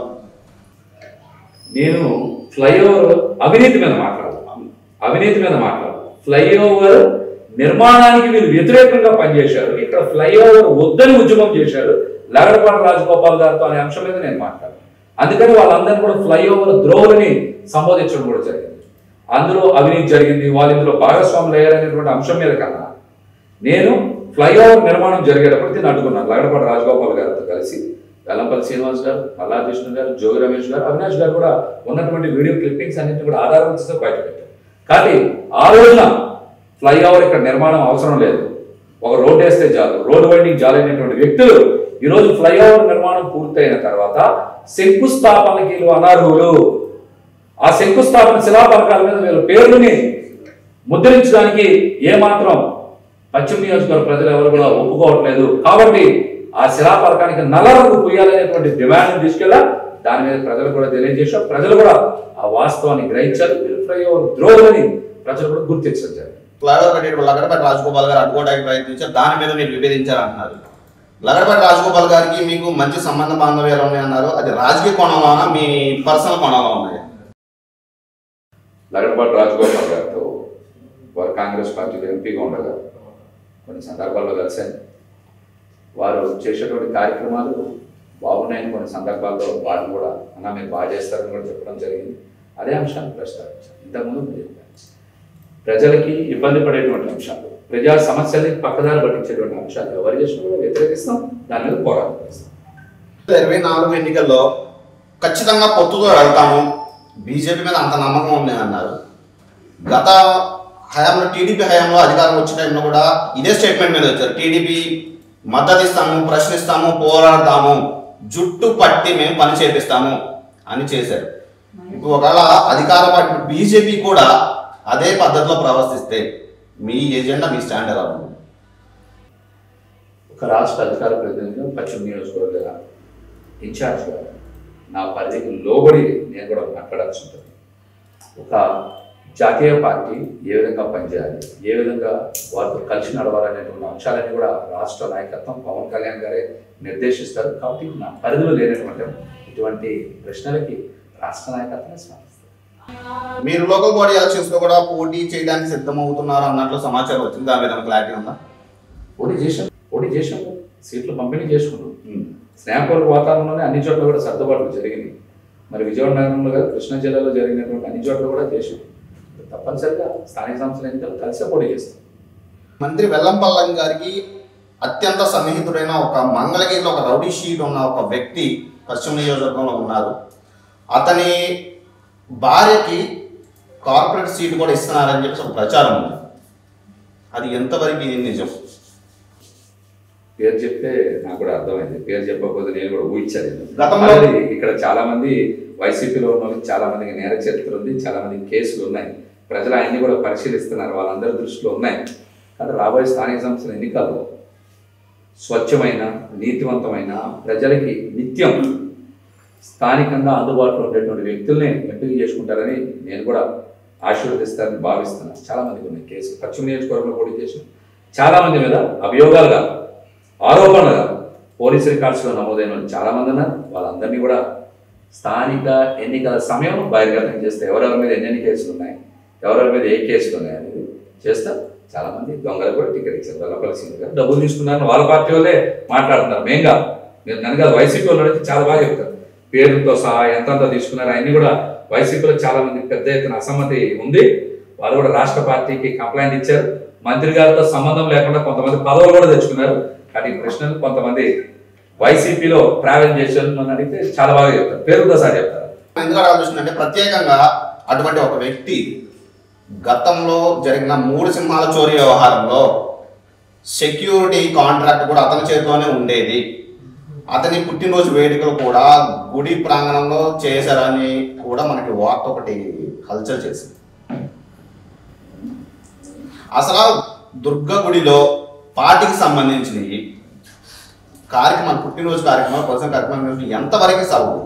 నేను ఫ్లైఓవర్ అవినీతి మీద మాట్లాడతాను అవినీతి మీద మాట్లాడతాను ఫ్లైఓవర్ నిర్మాణానికి వీళ్ళు వ్యతిరేకంగా పనిచేశారు ఇక్కడ ఫ్లైఓవర్ వద్దని ఉద్యమం చేశారు లగడపాటి రాజగోపాల్ గారితో అనే అంశం మీద నేను మాట్లాడాను అందుకని వాళ్ళందరినీ కూడా ఫ్లైఓవర్ ద్రోహులని సంబోధించడం కూడా జరిగింది అందులో అవినీతి జరిగింది వాళ్ళు ఇందులో భాగస్వాములు అయ్యారనేటువంటి అంశం మీద కన్నా నేను ఫ్లైఓవర్ నిర్మాణం జరిగేటప్పుడు దీన్ని అడ్డుకున్నాను లగడపాటి రాజగోపాల్ గారితో కలిసి వెల్లంపల్లి శ్రీనివాస్ గారు మల్లా కృష్ణ గారు జోగి రమేష్ గారు అవినాష్ గారు కూడా ఉన్నటువంటి వీడియో క్లిప్పింగ్స్ అన్నింటినీ కూడా ఆధారం చేస్తే బయటపెట్టారు కానీ ఆ రోజున ఫ్లైఓవర్ ఇక్కడ నిర్మాణం అవసరం లేదు ఒక రోడ్ వేస్తే చాలు రోడ్ వైండింగ్ చాలైనటువంటి వ్యక్తులు ఈరోజు ఫ్లైఓవర్ నిర్మాణం పూర్తయిన తర్వాత శంకుస్థాపనకి వీళ్ళు అనర్హులు ఆ శంకుస్థాపన శిలాపలకాల మీద వీళ్ళ పేర్లని ముద్రించడానికి ఏమాత్రం పశ్చిమ నియోజకవర్గ ప్రజలు ఎవరు కూడా ఒప్పుకోవట్లేదు కాబట్టి ఆ శిలాపలకానికి నల్ల రంగు పూయాలనేటువంటి డిమాండ్ తీసుకెళ్ళా దాని మీద ప్రజలు కూడా తెలియజేశారు ప్రజలు కూడా ఆ వాస్తవాన్ని గ్రహించారు వీళ్ళు ఫ్లైఓవర్ ద్రోహులని ప్రజలు కూడా గుర్తించారు ఫ్లైఓవర్ కట్టేటప్పుడు లగడపేట రాజగోపాల్ గారు అడ్డుకోవడానికి ప్రయత్నించారు దాని మీద మీరు విభేదించారు అంటున్నారు లగడపేట రాజగోపాల్ గారికి మీకు మంచి సంబంధ బాంధవ్యాలు ఉన్నాయన్నారు అది రాజకీయ కోణంలోనా మీ పర్సనల్ కోణంలో ఉన్నాయి లగడపాటి రాజగోపాల్ గారితో వారు కాంగ్రెస్ పార్టీలో ఎంపీగా ఉండగా కొన్ని సందర్భాల్లో కలిశాను వారు చేసేటువంటి కార్యక్రమాలు బాగున్నాయని కొన్ని సందర్భాల్లో వాటిని కూడా అన్న మీరు బాగా చేస్తారని కూడా చెప్పడం జరిగింది అదే అంశాన్ని ప్రస్తావించాను ఇంతకుముందు మీరు చెప్పాను ప్రజలకి ఇబ్బంది పడేటువంటి అంశాలు ప్రజా సమస్యల్ని పక్కదారి పట్టించేటువంటి అంశాలు ఎవరు చేసినా కూడా వ్యతిరేకిస్తాం దాని మీద పోరాటం చేస్తాం ఇరవై నాలుగు ఎన్నికల్లో ఖచ్చితంగా పొత్తుతో వెళ్తాము బీజేపీ మీద అంత నమ్మకం ఉంది అన్నారు గత హయాంలో టీడీపీ హయాంలో అధికారం వచ్చిన టైంలో కూడా ఇదే స్టేట్మెంట్ మీద వచ్చారు టీడీపీ మద్దతు ఇస్తాము ప్రశ్నిస్తాము పోరాడతాము జుట్టు పట్టి మేము పని చేపిస్తాము అని చేశారు ఇప్పుడు ఒకవేళ అధికార పార్టీ బీజేపీ కూడా అదే పద్ధతిలో ప్రవర్తిస్తే మీ ఎజెండా మీ స్టాండ్ ఎలా ఉంది ఒక రాష్ట్ర అధికార ప్రతినిధిగా పశ్చిమ నియోజకవర్గ ఇన్ఛార్జ్గా నా పరిధికి లోబడి నేను కూడా మాట్లాడాల్సి ఉంటుంది ఒక జాతీయ పార్టీ ఏ విధంగా పనిచేయాలి ఏ విధంగా వారితో కలిసి నడవాలనేటువంటి అంశాలన్నీ కూడా రాష్ట్ర నాయకత్వం పవన్ కళ్యాణ్ గారే నిర్దేశిస్తారు కాబట్టి నా పరిధిలో లేనటువంటి ఇటువంటి ప్రశ్నలకి రాష్ట్ర నాయకత్వమే స్పందిస్తారు మీరు లోకల్ బాడీ ఎలక్షన్స్ లో కూడా పోటీ చేయడానికి సిద్ధమవుతున్నారు అన్నట్లు సమాచారం వచ్చింది దాని మీద క్లారిటీ ఉందా పోటీ చేసాం పోటీ చేసాం సీట్లు పంపిణీ చేసుకున్నాం స్నేహపూర్వక వాతావరణంలోనే అన్ని చోట్ల కూడా సర్దుబాట్లు జరిగినాయి మరి విజయవాడ నగరంలో కాదు కృష్ణా జిల్లాలో జరిగినటువంటి అన్ని చోట్ల కూడా చేసాం తప్పనిసరిగా స్థానిక సంస్థల ఎన్నికలు కలిసే పోటీ చేస్తాం మంత్రి వెల్లంపల్లం గారికి అత్యంత సన్నిహితుడైన ఒక మంగళగిరిలో ఒక రౌడీ షీట్ ఉన్న ఒక వ్యక్తి పశ్చిమ నియోజకవర్గంలో ఉన్నారు అతని భార్యకి కార్పొరేట్ సీట్ కూడా ఇస్తున్నారని చెప్పి ఒక ప్రచారం ఉంది అది ఎంతవరకు నిజం పేరు చెప్తే నాకు కూడా అర్థమైంది పేరు చెప్పకపోతే నేను కూడా ఊహించాను గతంలో- అలాగే ఇక్కడ చాలా మంది వైసీపీలో ఉన్న వాళ్ళకి చాలా మందికి నేర చరిత్ర ఉంది చాలా మందికి కేసులు ఉన్నాయి ప్రజలు ఆయన్ని కూడా పరిశీలిస్తున్నారు వాళ్ళందరి దృష్టిలో ఉన్నాయి కానీ రాబోయే స్థానిక సంస్థల ఎన్నికల్లో స్వచ్ఛమైన నీతివంతమైన ప్రజలకి నిత్యం స్థానికంగా అందుబాటులో ఉండేటువంటి వ్యక్తుల్ని ఎంపిక చేసుకుంటారని నేను కూడా ఆశీర్వదిస్తారని భావిస్తున్నాను చాలా మందికి ఉన్నాయి కేసులు పశ్చిమ నియోజకవర్గంలో పోటీ చేసిన చాలా మంది మీద అభియోగాలుగా ఆరోపణలుగా పోలీసు రికార్డ్స్లో నమోదైన వాళ్ళు చాలా మంది ఉన్నారు వాళ్ళందరినీ కూడా స్థానిక ఎన్నికల సమయం బహిర్గతం చేస్తే ఎవరెవరి మీద ఎన్నెన్ని కేసులు ఉన్నాయి ఎవరెవరి మీద ఏ కేసులు ఉన్నాయి అనేది చేస్తా చాలా మంది దొంగలు కూడా టికెట్ ఇచ్చారు వెల్లపల్లి సింగ్ గారు డబ్బులు తీసుకున్నారని వాళ్ళ పార్టీ వాళ్ళే మాట్లాడుతున్నారు మేం కాదు మీరు నన్ను కాదు వైసీపీ వాళ్ళు అడిగితే చాలా బాగా చెప్తారు పేరుతో సహా ఎంతంత తీసుకున్నారు అన్ని కూడా వైసీపీలో చాలా మంది పెద్ద ఎత్తున అసమ్మతి ఉంది వాళ్ళు కూడా రాష్ట్ర పార్టీకి కంప్లైంట్ ఇచ్చారు మంత్రి గారితో సంబంధం లేకుండా కొంతమంది పదవులు కూడా తెచ్చుకున్నారు కానీ ఈ ప్రశ్నలు కొంతమంది వైసీపీలో ట్రావెల్ చేసిన అడిగితే చాలా బాగా చెప్తారు పేరుతో సార్ చెప్తారు ఎందుకు అడగాల్సిందంటే ప్రత్యేకంగా అటువంటి ఒక వ్యక్తి గతంలో జరిగిన మూడు సింహాల చోరీ వ్యవహారంలో సెక్యూరిటీ కాంట్రాక్ట్ కూడా అతని చేతిలోనే ఉండేది అతని పుట్టినరోజు వేడుకలు కూడా గుడి ప్రాంగణంలో చేశారని కూడా మనకి వార్త ఒకటి హల్చల్ చేసింది అసలు దుర్గ గుడిలో పార్టీకి సంబంధించినవి కార్యక్రమాలు పుట్టినరోజు కార్యక్రమాలు కోసం కార్యక్రమం ఎంతవరకు సాగు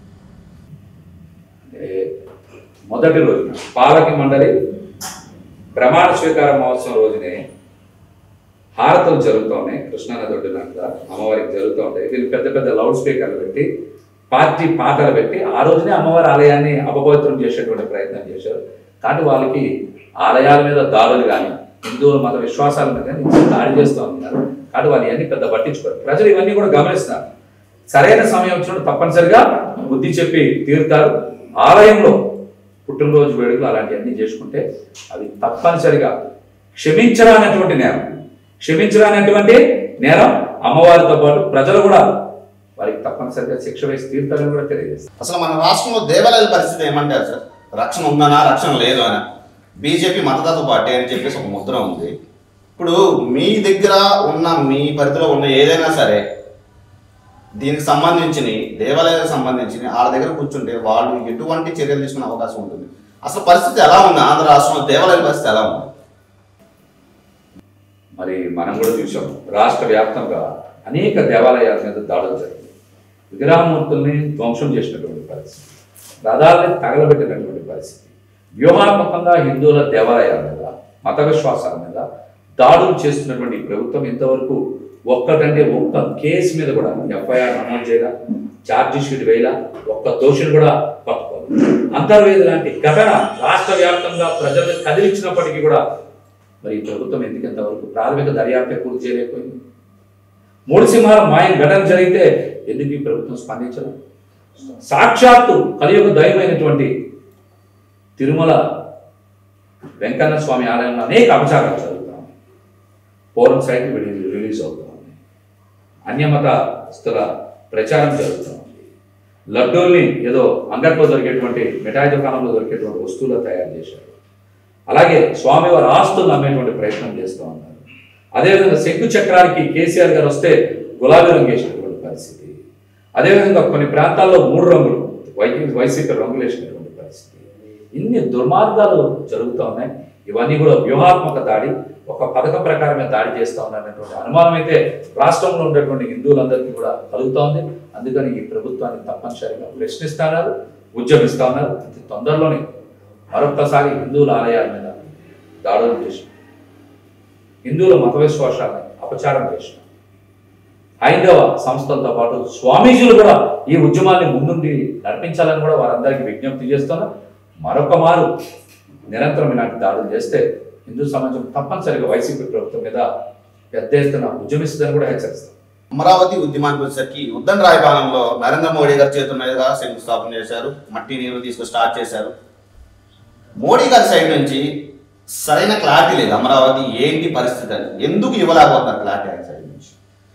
అంటే మొదటి రోజు పాలకి మండలి ప్రమాణ స్వీకార మహోత్సవం రోజునే హారతులు జరుగుతూ ఉన్నాయి కృష్ణానది ఒడ్డునాక అమ్మవారికి జరుగుతూ ఉంటాయి వీళ్ళు పెద్ద పెద్ద లౌడ్ స్పీకర్లు పెట్టి పార్టీ పాటలు పెట్టి ఆ రోజునే అమ్మవారి ఆలయాన్ని అపవిత్రం చేసేటువంటి ప్రయత్నం చేశారు కాబట్టి వాళ్ళకి ఆలయాల మీద దాడులు కానీ హిందువుల మత విశ్వాసాల మీద కానీ దాడి చేస్తూ ఉన్నారు కాబట్టి వాళ్ళు ఇవన్నీ పెద్ద పట్టించుకోరు ప్రజలు ఇవన్నీ కూడా గమనిస్తున్నారు సరైన సమయం వచ్చినప్పుడు తప్పనిసరిగా బుద్ధి చెప్పి తీరుతారు ఆలయంలో పుట్టినరోజు వేడుకలు అలాంటివన్నీ చేసుకుంటే అవి తప్పనిసరిగా క్షమించరానటువంటి నేరం క్షమించరానటువంటి నేరం అమ్మవారితో పాటు ప్రజలు కూడా వారికి తప్పనిసరిగా శిక్ష వేసి తీరుతారని కూడా తెలియజేస్తారు అసలు మన రాష్ట్రంలో దేవాలయాల పరిస్థితి ఏమంటారు సార్ రక్షణ ఉందనా రక్షణ లేదు అని బీజేపీ మతతత్వ పార్టీ అని చెప్పేసి ఒక ముద్ర ఉంది ఇప్పుడు మీ దగ్గర ఉన్న మీ పరిధిలో ఉన్న ఏదైనా సరే దీనికి సంబంధించిన దేవాలయాలకు సంబంధించిన వాళ్ళ దగ్గర కూర్చుంటే వాళ్ళు ఎటువంటి చర్యలు తీసుకునే అవకాశం ఉంటుంది అసలు పరిస్థితి ఎలా ఉంది ఆంధ్ర రాష్ట్రంలో దేవాలయాల పరిస్థితి ఎలా ఉంది మరి మనం కూడా చూసాం రాష్ట్ర వ్యాప్తంగా అనేక దేవాలయాల మీద దాడులు జరిగింది విగ్రహమూర్తుల్ని ధ్వంసం చేసినటువంటి పరిస్థితి రథాలని తగలబెట్టినటువంటి పరిస్థితి వ్యూహాత్మకంగా హిందువుల దేవాలయాల మీద మత విశ్వాసాల మీద దాడులు చేస్తున్నటువంటి ఈ ప్రభుత్వం ఇంతవరకు ఒక్కటంటే ఒక్క కేసు మీద కూడా ఎఫ్ఐఆర్ నమోదు చేయలా ఛార్జీ షీట్ వేయలా ఒక్క దోషిని కూడా పట్టుకోవాలి అంతర్వేది లాంటి ఘటన రాష్ట్ర వ్యాప్తంగా ప్రజలను కదిలించినప్పటికీ కూడా మరి ఈ ప్రభుత్వం ఎందుకు ఎంతవరకు ప్రాథమిక దర్యాప్తు పూర్తి చేయలేకపోయింది మూడు సింహాల మాయం ఘటన జరిగితే ఎందుకు ఈ ప్రభుత్వం స్పందించడం సాక్షాత్తు కలియుగ దైవమైనటువంటి తిరుమల వెంకన్న స్వామి ఆలయంలో అనేక అపచారాలు జరుగుతాయి పూర్వం సైట్ రిలీజ్ అవుతా ఉంది అన్యమతస్తుల ప్రచారం జరుగుతూ ఉంది లడ్డూల్ని ఏదో అంగట్లో దొరికేటువంటి మిఠాయి దుకాణంలో దొరికేటువంటి వస్తువులు తయారు చేశారు అలాగే స్వామివారి ఆస్తులను అమ్మేటువంటి ప్రయత్నం చేస్తూ ఉన్నారు అదేవిధంగా శంకు చక్రానికి కేసీఆర్ గారు వస్తే గులాబీ రంగు వేసినటువంటి పరిస్థితి అదేవిధంగా కొన్ని ప్రాంతాల్లో మూడు రంగులు వై వైసీపీ రంగులు వేసినటువంటి పరిస్థితి ఇన్ని దుర్మార్గాలు జరుగుతూ ఉన్నాయి ఇవన్నీ కూడా వ్యూహాత్మక దాడి ఒక పథకం ప్రకారమే దాడి చేస్తూ ఉన్నారనేటువంటి అనుమానం అయితే రాష్ట్రంలో ఉన్నటువంటి హిందువులందరికీ కూడా కలుగుతూ ఉంది అందుకని ఈ ప్రభుత్వాన్ని తప్పనిసరిగా ప్రశ్నిస్తున్నారు ఉద్యమిస్తా ఉన్నారు అతి తొందరలోనే మరొక్కసారి హిందువుల ఆలయాల మీద దాడులు చేసిన హిందువుల మత విశ్వాసాలను అపచారం చేసిన హైందవ సంస్థలతో పాటు స్వామీజీలు కూడా ఈ ఉద్యమాన్ని ముందుండి నడిపించాలని కూడా వారందరికీ విజ్ఞప్తి చేస్తున్నా మరొక మారు నిరంతరం ఇలాంటి దాడులు చేస్తే హిందూ సమాజం తప్పనిసరిగా వైసీపీ ప్రభుత్వం మీద పెద్ద ఎత్తున ఉద్యమిస్తుందని కూడా హెచ్చరిస్తాం అమరావతి ఉద్యమానికి వచ్చేసరికి ఉద్దన్ రాయబాలంలో నరేంద్ర మోడీ గారి చేతుల మీదుగా శంకుస్థాపన చేశారు మట్టి నీరు తీసుకు స్టార్ట్ చేశారు మోడీ గారి సైడ్ నుంచి సరైన క్లారిటీ లేదు అమరావతి ఏంటి పరిస్థితి అని ఎందుకు ఇవ్వలేకపోతున్నారు క్లారిటీ ఆయన సైడ్ నుంచి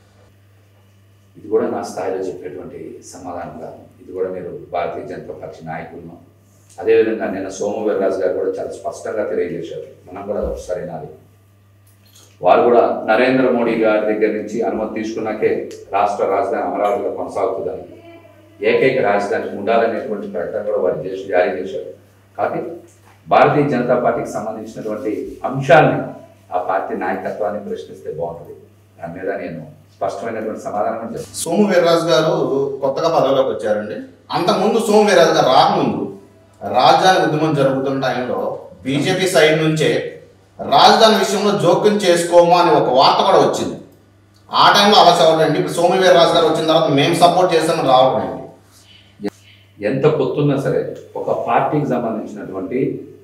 ఇది కూడా నా స్థాయిలో చెప్పేటువంటి సమాధానం కాదు ఇది కూడా మీరు భారతీయ జనతా పార్టీ నాయకులను అదేవిధంగా నిన్న సోము వీర్రాజు గారు కూడా చాలా స్పష్టంగా తెలియజేశారు మనం కూడా ఒకసారి నాది వారు కూడా నరేంద్ర మోడీ గారి దగ్గర నుంచి అనుమతి తీసుకున్నాకే రాష్ట్ర రాజధాని అమరావతిలో కొనసాగుతుందని ఏకైక రాజధాని ఉండాలనేటువంటి ప్రకటన కూడా వారు చేసి జారీ చేశారు కాబట్టి భారతీయ జనతా పార్టీకి సంబంధించినటువంటి అంశాలని ఆ పార్టీ నాయకత్వాన్ని ప్రశ్నిస్తే బాగుంటుంది దాని మీద నేను స్పష్టమైనటువంటి సమాధానం కూడా చెప్తాను సోము వీర్రాజు గారు కొత్తగా పదవిలోకి వచ్చారండి అంతకుముందు సోము వీర్రాజు గారు రాకముందు రాజధాని ఉద్యమం జరుగుతున్న టైంలో బీజేపీ సైడ్ నుంచే రాజధాని విషయంలో జోక్యం చేసుకోము అని ఒక వార్త కూడా వచ్చింది ఆ టైంలో అలా చదవండి ఇప్పుడు సోము వీర్రాజు గారు వచ్చిన తర్వాత మేము సపోర్ట్ చేస్తామని రావడం ఏంటి ఎంత పొత్తున్నా సరే ఒక పార్టీకి సంబంధించినటువంటి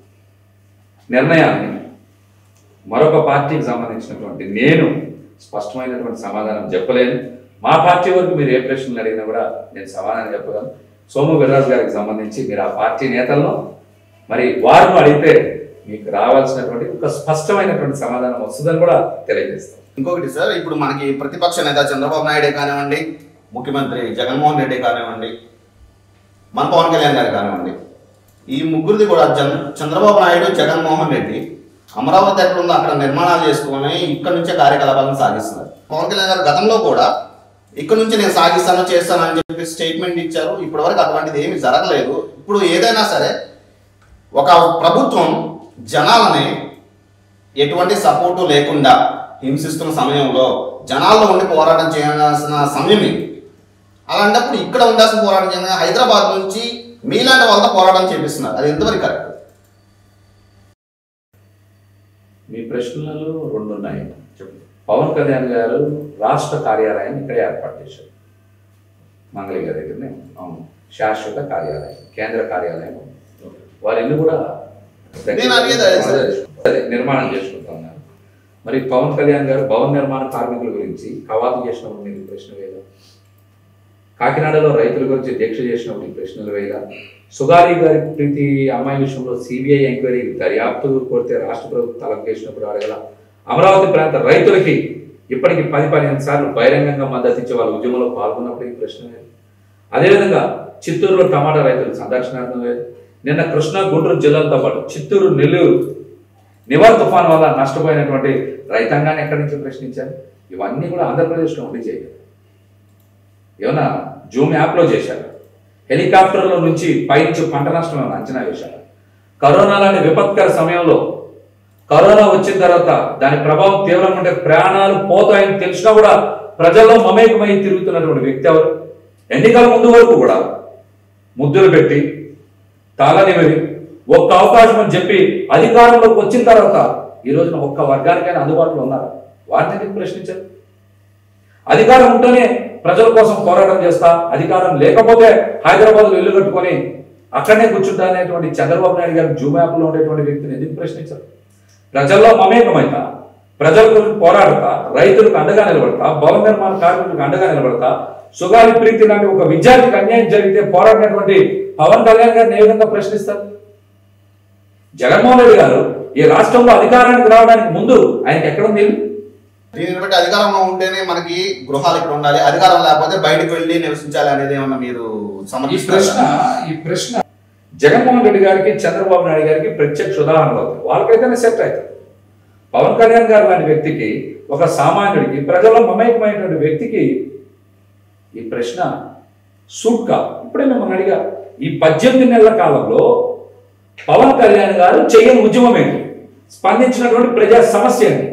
నిర్ణయాన్ని మరొక పార్టీకి సంబంధించినటువంటి నేను స్పష్టమైనటువంటి సమాధానం చెప్పలేను మా పార్టీ వరకు మీరు ఏ ప్రశ్నలు అడిగినా కూడా నేను సమాధానం చెప్పగలను సోము వీర్రాజు గారికి సంబంధించి మీరు ఆ పార్టీ నేతలను మరి వారిని అడిగితే మీకు రావాల్సినటువంటి ఒక స్పష్టమైనటువంటి సమాధానం వస్తుందని కూడా తెలియజేస్తాం ఇంకొకటి సార్ ఇప్పుడు మనకి ప్రతిపక్ష నేత చంద్రబాబు నాయుడే కానివ్వండి ముఖ్యమంత్రి జగన్మోహన్ రెడ్డి కానివ్వండి మన పవన్ కళ్యాణ్ గారు కానివ్వండి ఈ ముగ్గురిది కూడా జన్ చంద్రబాబు నాయుడు జగన్మోహన్ రెడ్డి అమరావతి ఎక్కడ ఉందో అక్కడ నిర్మాణాలు చేసుకొని ఇక్కడ నుంచే కార్యకలాపాలను సాగిస్తున్నారు పవన్ కళ్యాణ్ గారు గతంలో కూడా ఇక్కడ నుంచి నేను సాగిస్తాను చేస్తాను అని చెప్పి స్టేట్మెంట్ ఇచ్చారు ఇప్పటివరకు అటువంటిది ఏమీ జరగలేదు ఇప్పుడు ఏదైనా సరే ఒక ప్రభుత్వం జనాలని ఎటువంటి సపోర్టు లేకుండా హింసిస్తున్న సమయంలో జనాల్లో ఉండి పోరాటం చేయాల్సిన సమయం ఇది అలాంటప్పుడు ఇక్కడ ఉండాల్సిన పోరాటం చేయాలి హైదరాబాద్ నుంచి మీలాంటి వాళ్ళతో పోరాటం చేపిస్తున్నారు అది ఎంతవరకు కరెక్ట్ మీ ప్రశ్నలలో రెండు ఉన్నాయి చెప్పు పవన్ కళ్యాణ్ గారు రాష్ట్ర కార్యాలయాన్ని ఇక్కడ ఏర్పాటు చేశారు మంగళగిరి దగ్గరనే అవును శాశ్వత కార్యాలయం కేంద్ర కార్యాలయం ఉంది. వారి ఇల్లు కూడా నేను అడిగేది అదే సార్. అదే, నిర్మాణం చేసుకుంటున్నారు మరి పవన్ కళ్యాణ్ గారు భవన నిర్మాణ కార్మికుల గురించి కవాతు చేసినప్పుడు మీరు ప్రశ్న వేయదా కాకినాడలో రైతుల గురించి దీక్ష చేసినప్పుడు ఈ ప్రశ్నలు వేయదా సుగారి గారి ప్రీతి అమ్మాయి విషయంలో సిబిఐ ఎంక్వైరీ దర్యాప్తు కోరితే రాష్ట్ర ప్రభుత్వం తలకు చేసినప్పుడు అడగల అమరావతి ప్రాంత రైతులకి ఇప్పటికి పది పదిహేను సార్లు బహిరంగంగా మద్దతు ఇచ్చే వాళ్ళ ఉద్యమంలో పాల్గొన్నప్పుడు ఈ ప్రశ్న లేదు అదేవిధంగా చిత్తూరులో టమాటా రైతులు సందర్శనార్థం లేదు నిన్న కృష్ణా గుంటూరు జిల్లాలతో పాటు చిత్తూరు నెల్లూరు నివర్ తుఫాన్ వల్ల నష్టపోయినటువంటి రైతాంగాన్ని ఎక్కడి నుంచి ప్రశ్నించారు ఇవన్నీ కూడా ఆంధ్రప్రదేశ్లో ఉండి చేయలేదు ఏమన్నా జూమ్ యాప్లో చేశారు హెలికాప్టర్ల నుంచి పైనుంచి పంట నష్టం ఏమైనా అంచనా వేశారు కరోనా లాంటి విపత్కర సమయంలో కరోనా వచ్చిన తర్వాత దాని ప్రభావం తీవ్రంగా ఉంటే ప్రాణాలు పోతాయని తెలిసినా కూడా ప్రజల్లో మమేకమై తిరుగుతున్నటువంటి వ్యక్తి ఎవరు ఎన్నికల ముందు వరకు కూడా ముద్దులు పెట్టి తాళనివరి ఒక్క అవకాశం అని చెప్పి అధికారంలోకి వచ్చిన తర్వాత ఈ రోజున ఒక్క వర్గానికైనా అందుబాటులో ఉన్నారు వారిని ఎందుకు ప్రశ్నించారు అధికారం ఉంటేనే ప్రజల కోసం పోరాటం చేస్తా అధికారం లేకపోతే హైదరాబాద్లో ఇల్లు కట్టుకొని అక్కడనే కూర్చుంటా అనేటువంటి చంద్రబాబు నాయుడు గారు జూమ్ యాప్లో ఉండేటువంటి వ్యక్తిని ఎందుకు ప్రశ్నించారు ప్రజల్లో మమేకమైతా ప్రజల గురించి పోరాడతా రైతులకు అండగా నిలబడతా భవన నిర్మాణ కార్మికులకు అండగా నిలబడతా సుగాలి ప్రీతి లాంటి ఒక విద్యార్థికి అన్యాయం జరిగితే పోరాడినటువంటి పవన్ కళ్యాణ్ గారిని ఏ విధంగా ప్రశ్నిస్తారు జగన్మోహన్ రెడ్డి గారు ఈ రాష్ట్రంలో అధికారానికి రావడానికి ముందు ఆయనకి ఎక్కడ ఉంది ఇల్లు? దీనిని బట్టి అధికారంలో ఉంటేనే మనకి గృహాలు ఇక్కడ ఉండాలి అధికారం లేకపోతే బయటకు వెళ్ళి నివసించాలి అనేది ఏమన్నా మీరు ఈ ప్రశ్న సమర్థిస్తారా ఈ ప్రశ్న జగన్మోహన్ రెడ్డి గారికి చంద్రబాబు నాయుడు గారికి ప్రత్యక్ష ఉదాహరణలు అవుతాయి వాళ్ళకైతేనే సెట్ అవుతుంది పవన్ కళ్యాణ్ గారు లాంటి వ్యక్తికి ఒక సామాన్యుడికి ప్రజల్లో మమేకమైనటువంటి వ్యక్తికి ఈ ప్రశ్న సూట్ కాదు ఇప్పుడే మిమ్మల్ని అడిగా ఈ పద్దెనిమిది నెలల కాలంలో పవన్ కళ్యాణ్ గారు చేయని ఉద్యమం ఏంటి స్పందించినటువంటి ప్రజా సమస్య ఏంటి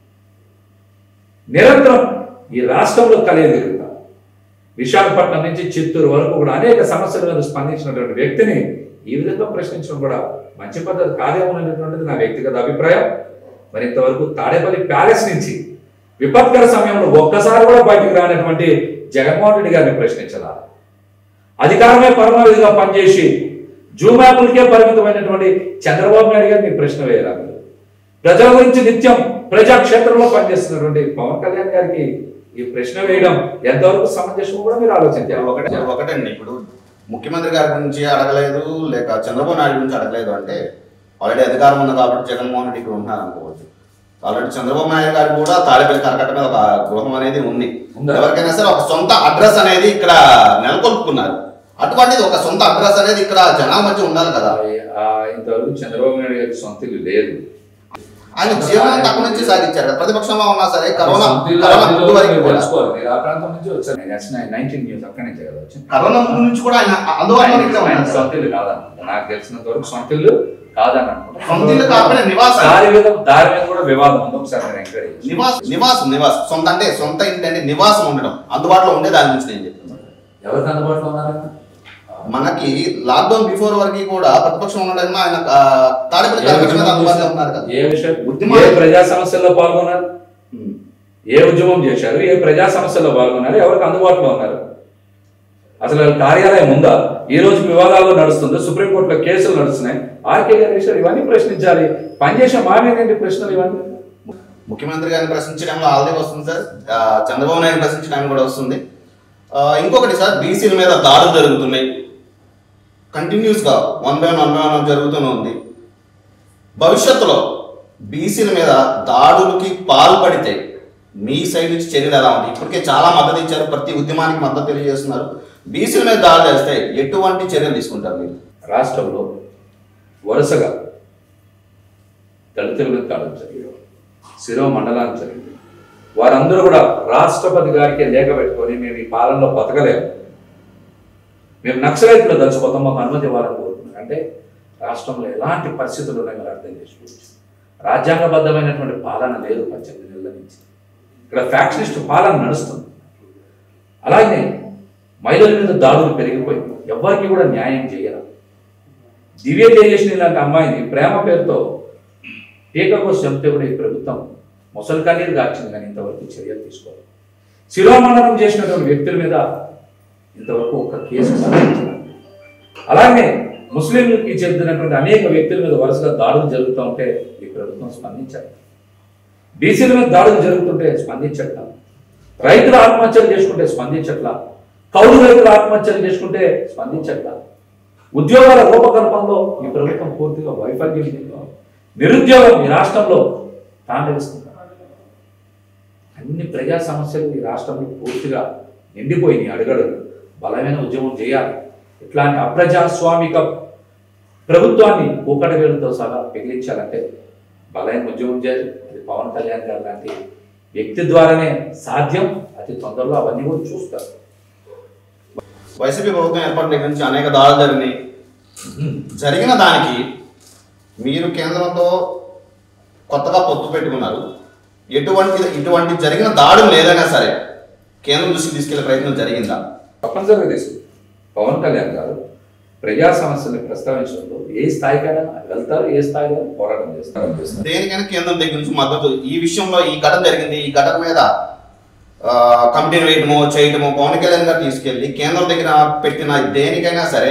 నిరంతరం ఈ రాష్ట్రంలో కలియదిరుగుతా విశాఖపట్నం నుంచి చిత్తూరు వరకు కూడా అనేక సమస్యల మీద స్పందించినటువంటి వ్యక్తిని ఈ విధంగా ప్రశ్నించడం కూడా మంచి పద్ధతి కాదేమో అనేటువంటిది నా వ్యక్తిగత అభిప్రాయం మరి ఇంతవరకు తాడేపల్లి ప్యాలెస్ నుంచి విపత్కర సమయంలో ఒక్కసారి కూడా బయటకు రానటువంటి జగన్మోహన్ రెడ్డి గారిని ప్రశ్నించాల అధికారమే పరమావధిగా పనిచేసి జూమ్ యాప్లకే పరిమితమైనటువంటి చంద్రబాబు నాయుడు గారిని ప్రశ్న వేయాలి ప్రజల గురించి నిత్యం ప్రజాక్షేత్రంలో పనిచేస్తున్నటువంటి పవన్ కళ్యాణ్ గారికి ఈ ప్రశ్న వేయడం ఎంతవరకు సమంజసం కూడా మీరు ఆలోచించాలి ఒకటే ఒకటండి ఇప్పుడు ముఖ్యమంత్రి గారి గురించి అడగలేదు లేక చంద్రబాబు నాయుడు గురించి అడగలేదు అంటే ఆల్రెడీ అధికారం ఉంది కాబట్టి జగన్మోహన్ రెడ్డి ఇక్కడ ఉంటున్నారు అనుకోవచ్చు ఆల్రెడీ చంద్రబాబు నాయుడు గారు కూడా తాడేపల్లి కరకట్ట మీద ఒక గృహం అనేది ఉంది ఉందా? ఎవరికైనా సరే ఒక సొంత అడ్రస్ అనేది ఇక్కడ నెలకొల్పుకున్నారు అటువంటిది ఒక సొంత అడ్రస్ అనేది ఇక్కడ జనాల మధ్య ఉండాలి కదా ఆ, ఇంతవరకు చంద్రబాబు నాయుడు గారికి సొంత ఇల్లు లేదు ఆయన జీవనం తక్కువ నుంచి సాగించారు కదా. ప్రతిపక్షంలో ఉన్నా సరే కరోనా సొంత ఇల్లు కరోనా అందులో ముందు వరకు మీరు కూడా తెలుసుకోవాలి. మీరు ఆ ప్రాంతం నుంచి వచ్చారు నేను ఎస్ నైన్టీన్ న్యూస్ అక్కడి నుంచే కదా వచ్చింది కరోనా ముందు నుంచి కూడా ఆయన అందువల్ల ఇక్కడే ఆయన ఉన్నారు సొంత ఇల్లు కాదనుకుంటా నాకు తెలిసినంత వరకు సొంత ఇల్లు కాదని అనుకుంటా సొంత ఇల్లు కాకపోయినా నివాసం దారి మీద దారి మీద కూడా వివాదం ఉంది ఒకసారి నేను ఎంక్వైరీ చేసి నివాసం నివాసం నివాసం సొంత అంటే సొంత ఇంటి అంటే నివాసం ఉండడం అందుబాటులో ఉండే దాని గురించి నేను చెప్తున్నాను ఎవరికి అందుబాటులో ఉన్నారా మనకి లాక్డౌన్ బిఫోర్ వరకు కూడా ప్రతిపక్షం ఉండడం ఆయన ఆ, తాడేపల్లి ఏ కరకట్ట మీద ఉద్యమం అందుబాటులో ఉన్నారు కదా ఏ విషయం ఉద్యమాలు- ఏ ప్రజా సమస్యల్లో పాల్గొన్నారు ఉమ్. ఏ ఉద్యమం చేశారు ఏ ప్రజా సమస్యల్లో పాల్గొన్నారు ఎవరికి అందుబాటులో ఉన్నారు అసలు వాళ్ళ కార్యాలయం ఉందా ఈ రోజు వివాదాల్లో నడుస్తుంది సుప్రీంకోర్టులో కేసులు నడుస్తున్నాయి ఆర్కే గారి విషయాలు ఇవన్నీ ప్రశ్నించాలి పనిచేసే మానేంటి ప్రశ్నలు ఇవన్నీ ముఖ్యమంత్రి గారిని ప్రశ్నించడంలో ఆల్రెడీ వస్తుంది సార్ ఆ, చంద్రబాబు నాయుడు ప్రశ్నించడానికి కూడా వస్తుంది ఆ, ఇంకొకటి సార్ బీసీల మీద దాడులు జరుగుతున్నాయి కంటిన్యూస్ గా one by one by one జరుగుతూనే ఉంది భవిష్యత్తులో బీసీల మీద దాడులకి పాల్పడితే మీ సైడ్ నుంచి చర్యలు ఎలా ఉంటాయి ఇప్పటికే చాలా మద్దతు ఇచ్చారు ప్రతి ఉద్యమానికి మద్దతు తెలియజేస్తున్నారు బీసీల మీద దాడి చేస్తే ఎటువంటి చర్యలు తీసుకుంటారు మీరు రాష్ట్రంలో వరుసగా దళితుల మీద దాడులు జరిగాయి శిరో మండలానికి జరిగింది వారందరూ కూడా రాష్ట్రపతి గారికి లేఖ పెట్టుకొని మేము ఈ పాలనలో బతకలేము మేము నక్సలైట్లో దచ్చిపోతాం మాకు అనుమతి ఇవ్వాలని కోరుకున్నాం అంటే రాష్ట్రంలో ఎలాంటి పరిస్థితులు ఉన్నాయో మీరు అర్థం చేసుకోవచ్చు రాజ్యాంగబద్ధమైనటువంటి పాలన లేదు పద్దెనిమిది నెలల నుంచి ఇక్కడ ఫ్యాక్షనిస్ట్ పాలన నడుస్తుంది అలాగే మహిళల మీద దాడులు పెరిగిపోయింది ఎవరికి కూడా న్యాయం చేయరు దివ్య తేజస్విని లాంటి అమ్మాయిని ప్రేమ పేరుతో టీకా కోసం చెప్తే కూడా ఈ ప్రభుత్వం ముసలి కన్నీరు గార్చింది కానీ ఇంతవరకు చర్యలు తీసుకోవాలి శిరోమండనం చేసినటువంటి వ్యక్తుల మీద ఇంతవరకు ఒక కేసు సాధించలేదు అలాగే ముస్లింలకి చెందినటువంటి అనేక వ్యక్తుల మీద వరుసగా దాడులు జరుగుతూ ఉంటే ఈ ప్రభుత్వం స్పందించాలి బీసీల మీద దాడులు జరుగుతుంటే స్పందించట్లా రైతులు ఆత్మహత్యలు చేసుకుంటే స్పందించట్లా కౌలు రైతులు ఆత్మహత్యలు చేసుకుంటే స్పందించట్లా ఉద్యోగాల రూపకల్పనలో ఈ ప్రభుత్వం పూర్తిగా వైఫల్యం చెందింది. నిరుద్యోగం ఈ రాష్ట్రంలో తాండవిస్తుంది అన్ని ప్రజా సమస్యలు ఈ రాష్ట్రంలో పూర్తిగా నిండిపోయినాయి అడుగడుగు బలమైన ఉద్యమం చేయాలి ఇట్లాంటి అప్రజాస్వామిక ప్రభుత్వాన్ని కూకటవేలుతో సహా పెగిలించాలంటే బలమైన ఉద్యమం చేయాలి అది పవన్ కళ్యాణ్ గారు లాంటి వ్యక్తి ద్వారానే సాధ్యం అతి తొందరలో అవన్నీ కూడా చూస్తారు వైసీపీ ప్రభుత్వం ఏర్పడిన దగ్గర నుంచి అనేక దాడులు జరిగినాయి జరిగిన దానికి మీరు కేంద్రంతో కొత్తగా పొత్తు పెట్టుకున్నారు ఎటువంటి ఇటువంటి జరిగిన దాడులు ఏదైనా సరే కేంద్రం దృష్టికి తీసుకెళ్లే ప్రయత్నం జరిగిందా తప్పనిసరిగా తీసుకు పవన్ కళ్యాణ్ గారు ప్రజా సమస్యల్ని ప్రస్తావించడంలో ఏ స్థాయికైనా వెళ్తారు ఏ స్థాయిలో పోరాటం చేస్తారు చేస్తారు దేనికైనా కేంద్రం దగ్గర నుంచి మద్దతు ఈ విషయంలో ఈ ఘటన జరిగింది ఈ ఘటన మీద ఆ, కమిటీని వేయటమో చేయటమో పవన్ కళ్యాణ్ గారు తీసుకెళ్లి కేంద్రం దగ్గర పెట్టిన దేనికైనా సరే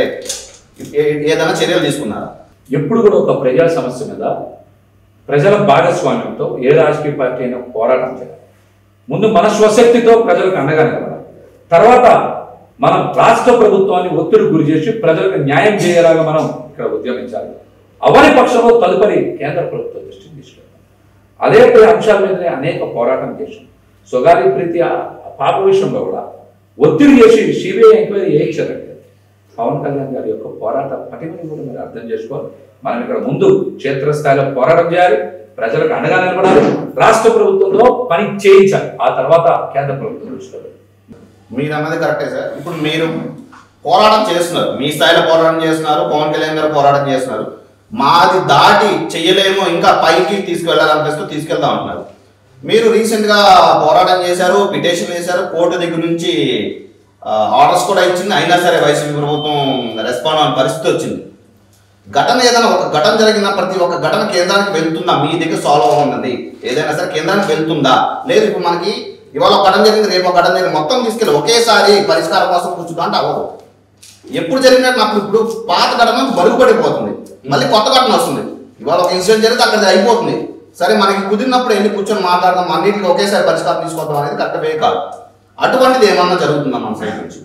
ఏ- ఏదైనా చర్యలు తీసుకున్నారా ఎప్పుడు కూడా ఒక ప్రజా సమస్య మీద ప్రజల భాగస్వామ్యంతో ఏ రాజకీయ పార్టీ అయినా పోరాటం చేయాలి ముందు మన స్వశక్తితో ప్రజలకు అండగా నిలబడాలి తర్వాత మనం రాష్ట్ర ప్రభుత్వాన్ని ఒత్తిడి గురి చేసి ప్రజలకు న్యాయం చేయలాగా మనం ఇక్కడ ఉద్యమించాలి అవని పక్షంలో తదుపరి కేంద్ర ప్రభుత్వ దృష్టికి తీసుకెళ్తాం అదే అంశాల మీదనే అనేక పోరాటం చేశాం స్వగాలి ప్రీతి ఆ పాప విషయంలో కూడా ఒత్తిడి చేసి సిబిఐ ఎంక్వైరీ చేయించారండి పవన్ కళ్యాణ్ గారి యొక్క పోరాట పటిమని కూడా మీరు అర్థం చేసుకోవాలి మనం ఇక్కడ ముందు క్షేత్రస్థాయిలో పోరాటం చేయాలి ప్రజలకు అండగా నిలబడాలి రాష్ట్ర ప్రభుత్వంలో పని చేయించాలి ఆ తర్వాత కేంద్ర ప్రభుత్వం దృష్టిలో పెట్టాలి. మీరు అన్నది కరెక్టే సార్ ఇప్పుడు మీరు పోరాటం చేస్తున్నారు మీ స్థాయిలో పోరాటం చేస్తున్నారు పవన్ కళ్యాణ్ గారు పోరాటం చేస్తున్నారు మాది దాటి చెయ్యలేమో ఇంకా పైకి తీసుకువెళ్ళాలనిపిస్తూ తీసుకెళ్తాం అంటున్నారు మీరు రీసెంట్ గా పోరాటం చేశారు పిటిషన్ వేశారు కోర్టు దగ్గర నుంచి ఆర్డర్స్ కూడా ఇచ్చింది అయినా సరే వైసీపీ ప్రభుత్వం రెస్పాండ్ అవ్వని పరిస్థితి వచ్చింది ఘటన ఏదైనా ఒక ఘటన జరిగిన ప్రతి ఒక్క ఘటన కేంద్రానికి వెళ్తుందా మీ దగ్గర సాల్వ్ అవుతుంది ఏదైనా సరే కేంద్రానికి వెళ్తుందా లేదు ఇప్పుడు మనకి ఇవాళ ఒక ఘటన జరిగింది రేపు ఒక ఘటన జరిగింది మొత్తం తీసుకెళ్ళి ఒకేసారి పరిష్కారం కోసం కూర్చుందా అంటే అవ్వదు ఎప్పుడు జరిగినట్టు నాకు ఇప్పుడు పాత ఘటన మరుగుపడిపోతుంది మళ్ళీ కొత్త ఘటన వస్తుంది ఇవాళ ఒక ఇన్సిడెంట్ జరిగితే అక్కడ అయిపోతుంది సరే మనకి కుదిరినప్పుడు వెళ్ళి కూర్చొని మాట్లాడదాం అన్నింటికి ఒకేసారి పరిష్కారం తీసుకోవడం అనేది కరెక్ట్ వే కాదు అటువంటిది ఏమన్నా జరుగుతుందా మన సైడ్ నుంచి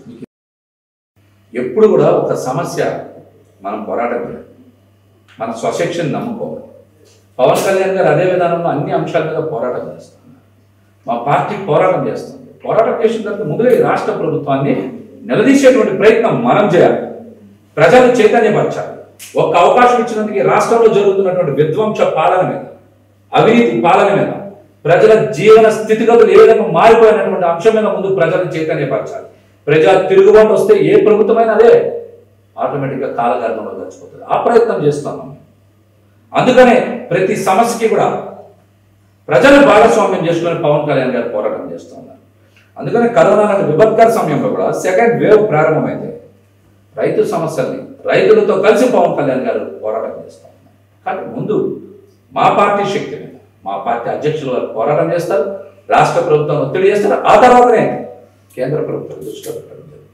ఎప్పుడు కూడా ఒక సమస్య మనం పోరాటం చేయాలి మన స్వశక్తిని నమ్ముకోవాలి పవన్ కళ్యాణ్ గారు అదే విధానంలో అన్ని అంశాల మీద పోరాటం చేస్తున్నారు మా పార్టీ పోరాటం చేస్తుంది పోరాటం చేసిన తర్వాత ముందుగా ఈ రాష్ట్ర ప్రభుత్వాన్ని నిలదీసేటువంటి ప్రయత్నం మనం చేయాలి ప్రజలు చైతన్యపరచాలి ఒక్క అవకాశం ఇచ్చినందుకు ఈ రాష్ట్రంలో జరుగుతున్నటువంటి విధ్వంస పాలన మీద అవినీతి పాలన మీద ప్రజల జీవన స్థితిగతులు ఏ విధంగా మారిపోయినటువంటి అంశం మీద ముందు ప్రజలను చైతన్యపరచాలి ప్రజా తిరుగుబాటు వస్తే ఏ ప్రభుత్వమైనా అదే ఆటోమేటిక్గా కాలగర్భంలో చచ్చిపోతుంది ఆ ప్రయత్నం చేస్తున్నాం మేము. అందుకనే ప్రతి సమస్యకి కూడా ప్రజలు భాగస్వామ్యం చేసుకుని పవన్ కళ్యాణ్ గారు పోరాటం చేస్తున్నారు అందుకని కరోనా లాంటి విపత్కర సమయంలో కూడా సెకండ్ వేవ్ ప్రారంభమైంది రైతు సమస్యల్ని రైతులతో కలిసి పవన్ కళ్యాణ్ గారు పోరాటం చేస్తూ ఉన్నారు కానీ ముందు మా పార్టీ శక్తి మీద మా పార్టీ అధ్యక్షులు వారు పోరాటం చేస్తారు రాష్ట్ర ప్రభుత్వం ఒత్తిడి చేస్తారు ఆ తర్వాతనే కేంద్ర ప్రభుత్వం దృష్టిలో పెట్టడం జరుగుతుంది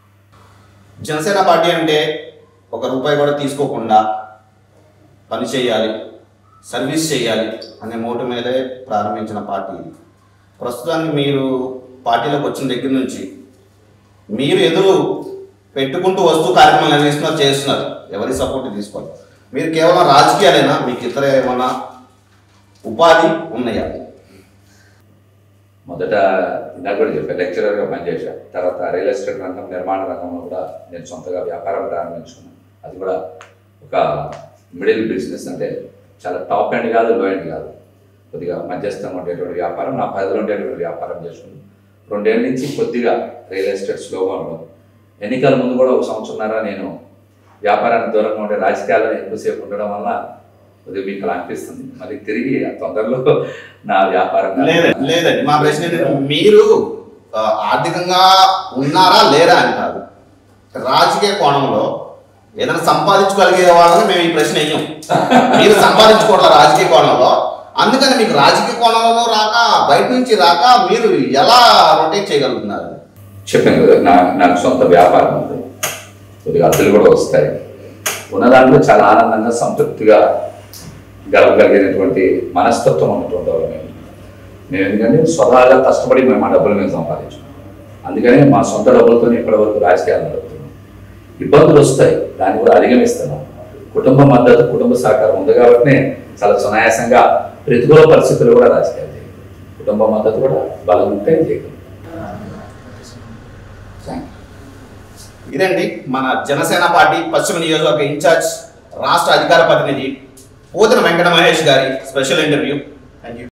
జనసేన పార్టీ అంటే ఒక రూపాయి కూడా తీసుకోకుండా పని చేయాలి సర్వీస్ చేయాలి అనే మోటు మీదే ప్రారంభించిన పార్టీ ఇది ప్రస్తుతానికి మీరు పార్టీలోకి వచ్చిన దగ్గర నుంచి మీరు ఎదురు పెట్టుకుంటూ వస్తూ కార్యక్రమాలు నిర్వహిస్తున్నారు చేస్తున్నారు ఎవరి సపోర్ట్ తీసుకోవాలి మీరు కేవలం రాజకీయాలైనా మీకు ఇతర ఏమన్నా ఉపాధి ఉన్నాయా మొదట ఇందాక కూడా చెప్పాను లెక్చరర్గా పనిచేశా తర్వాత రియల్ ఎస్టేట్ రంగం నిర్మాణ రంగంలో కూడా నేను సొంతగా వ్యాపారం ప్రారంభించుకున్నాను అది కూడా ఒక మిడిల్ బిజినెస్ అంటే చాలా టాప్ ఎండ్ కాదు లో ఎండ్ కాదు కొద్దిగా మధ్యస్థంగా ఉండేటువంటి వ్యాపారం నా పరిధిలో ఉండేటువంటి వ్యాపారం చేసుకున్నాను రెండేళ్ళ నుంచి కొద్దిగా రియల్ ఎస్టేట్ స్లోగా ఉండడం ఎన్నికల ముందు కూడా ఒక సంవత్సరంన్నర నేను వ్యాపారానికి దూరంగా ఉండే రాజకీయాల్లో ఎక్కువసేపు ఉండడం వల్ల కొద్దిగా మీకు అలా అనిపిస్తుంది మళ్ళీ తిరిగి ఆ తొందరలో నా వ్యాపారం లేదండి లేదండి మా ప్రశ్న ఏంటంటే మీరు ఆ, ఆర్థికంగా ఉన్నారా లేరా అని కాదు రాజకీయ కోణంలో ఏదైనా సంపాదించుకోగలిగే వాళ్ళని మేము ఈ ప్రశ్న వేయం మీరు సంపాదించుకోవట్ల రాజకీయ కోణంలో అందుకని మీకు రాజకీయ కోణంలో రాక బయట నుంచి రాక మీరు ఎలా రొటేట్ చేయగలుగుతున్నారు చెప్పాను కదా నా నాకు సొంత వ్యాపారం ఉంది కొద్దిగా అద్దెలు కూడా వస్తాయి ఉన్న దాంట్లో చాలా ఆనందంగా సంతృప్తిగా గడపగలిగినటువంటి మనస్తత్వం ఉన్నటువంటి వాళ్ళు మేము మేము ఎందుకంటే స్వతహాగా కష్టపడి మేము ఆ డబ్బులు మేము సంపాదించాం అందుకనే మా సొంత డబ్బులతో ఇప్పటివరకు రాజకీయాలు నడుపుతున్నాం ఇబ్బందులు వస్తాయి దాన్ని కూడా అధిగమిస్తున్నాం కుటుంబ మద్దతు కుటుంబ సహకారం ఉంది కాబట్టి చాలా సునాయాసంగా ప్రతికూల పరిస్థితులు కూడా రాజకీయాలు చేయగలం కుటుంబ మద్దతు కూడా బలం ఉంటే చేయగలం థ్యాంక్ యూ ఇదండి మన జనసేన పార్టీ పశ్చిమ నియోజకవర్గ ఇన్ఛార్జ్ రాష్ట్ర అధికార ప్రతినిధి పోతన వెంకట మహేష్ గారి స్పెషల్ ఇంటర్వ్యూ థ్యాంక్ యూ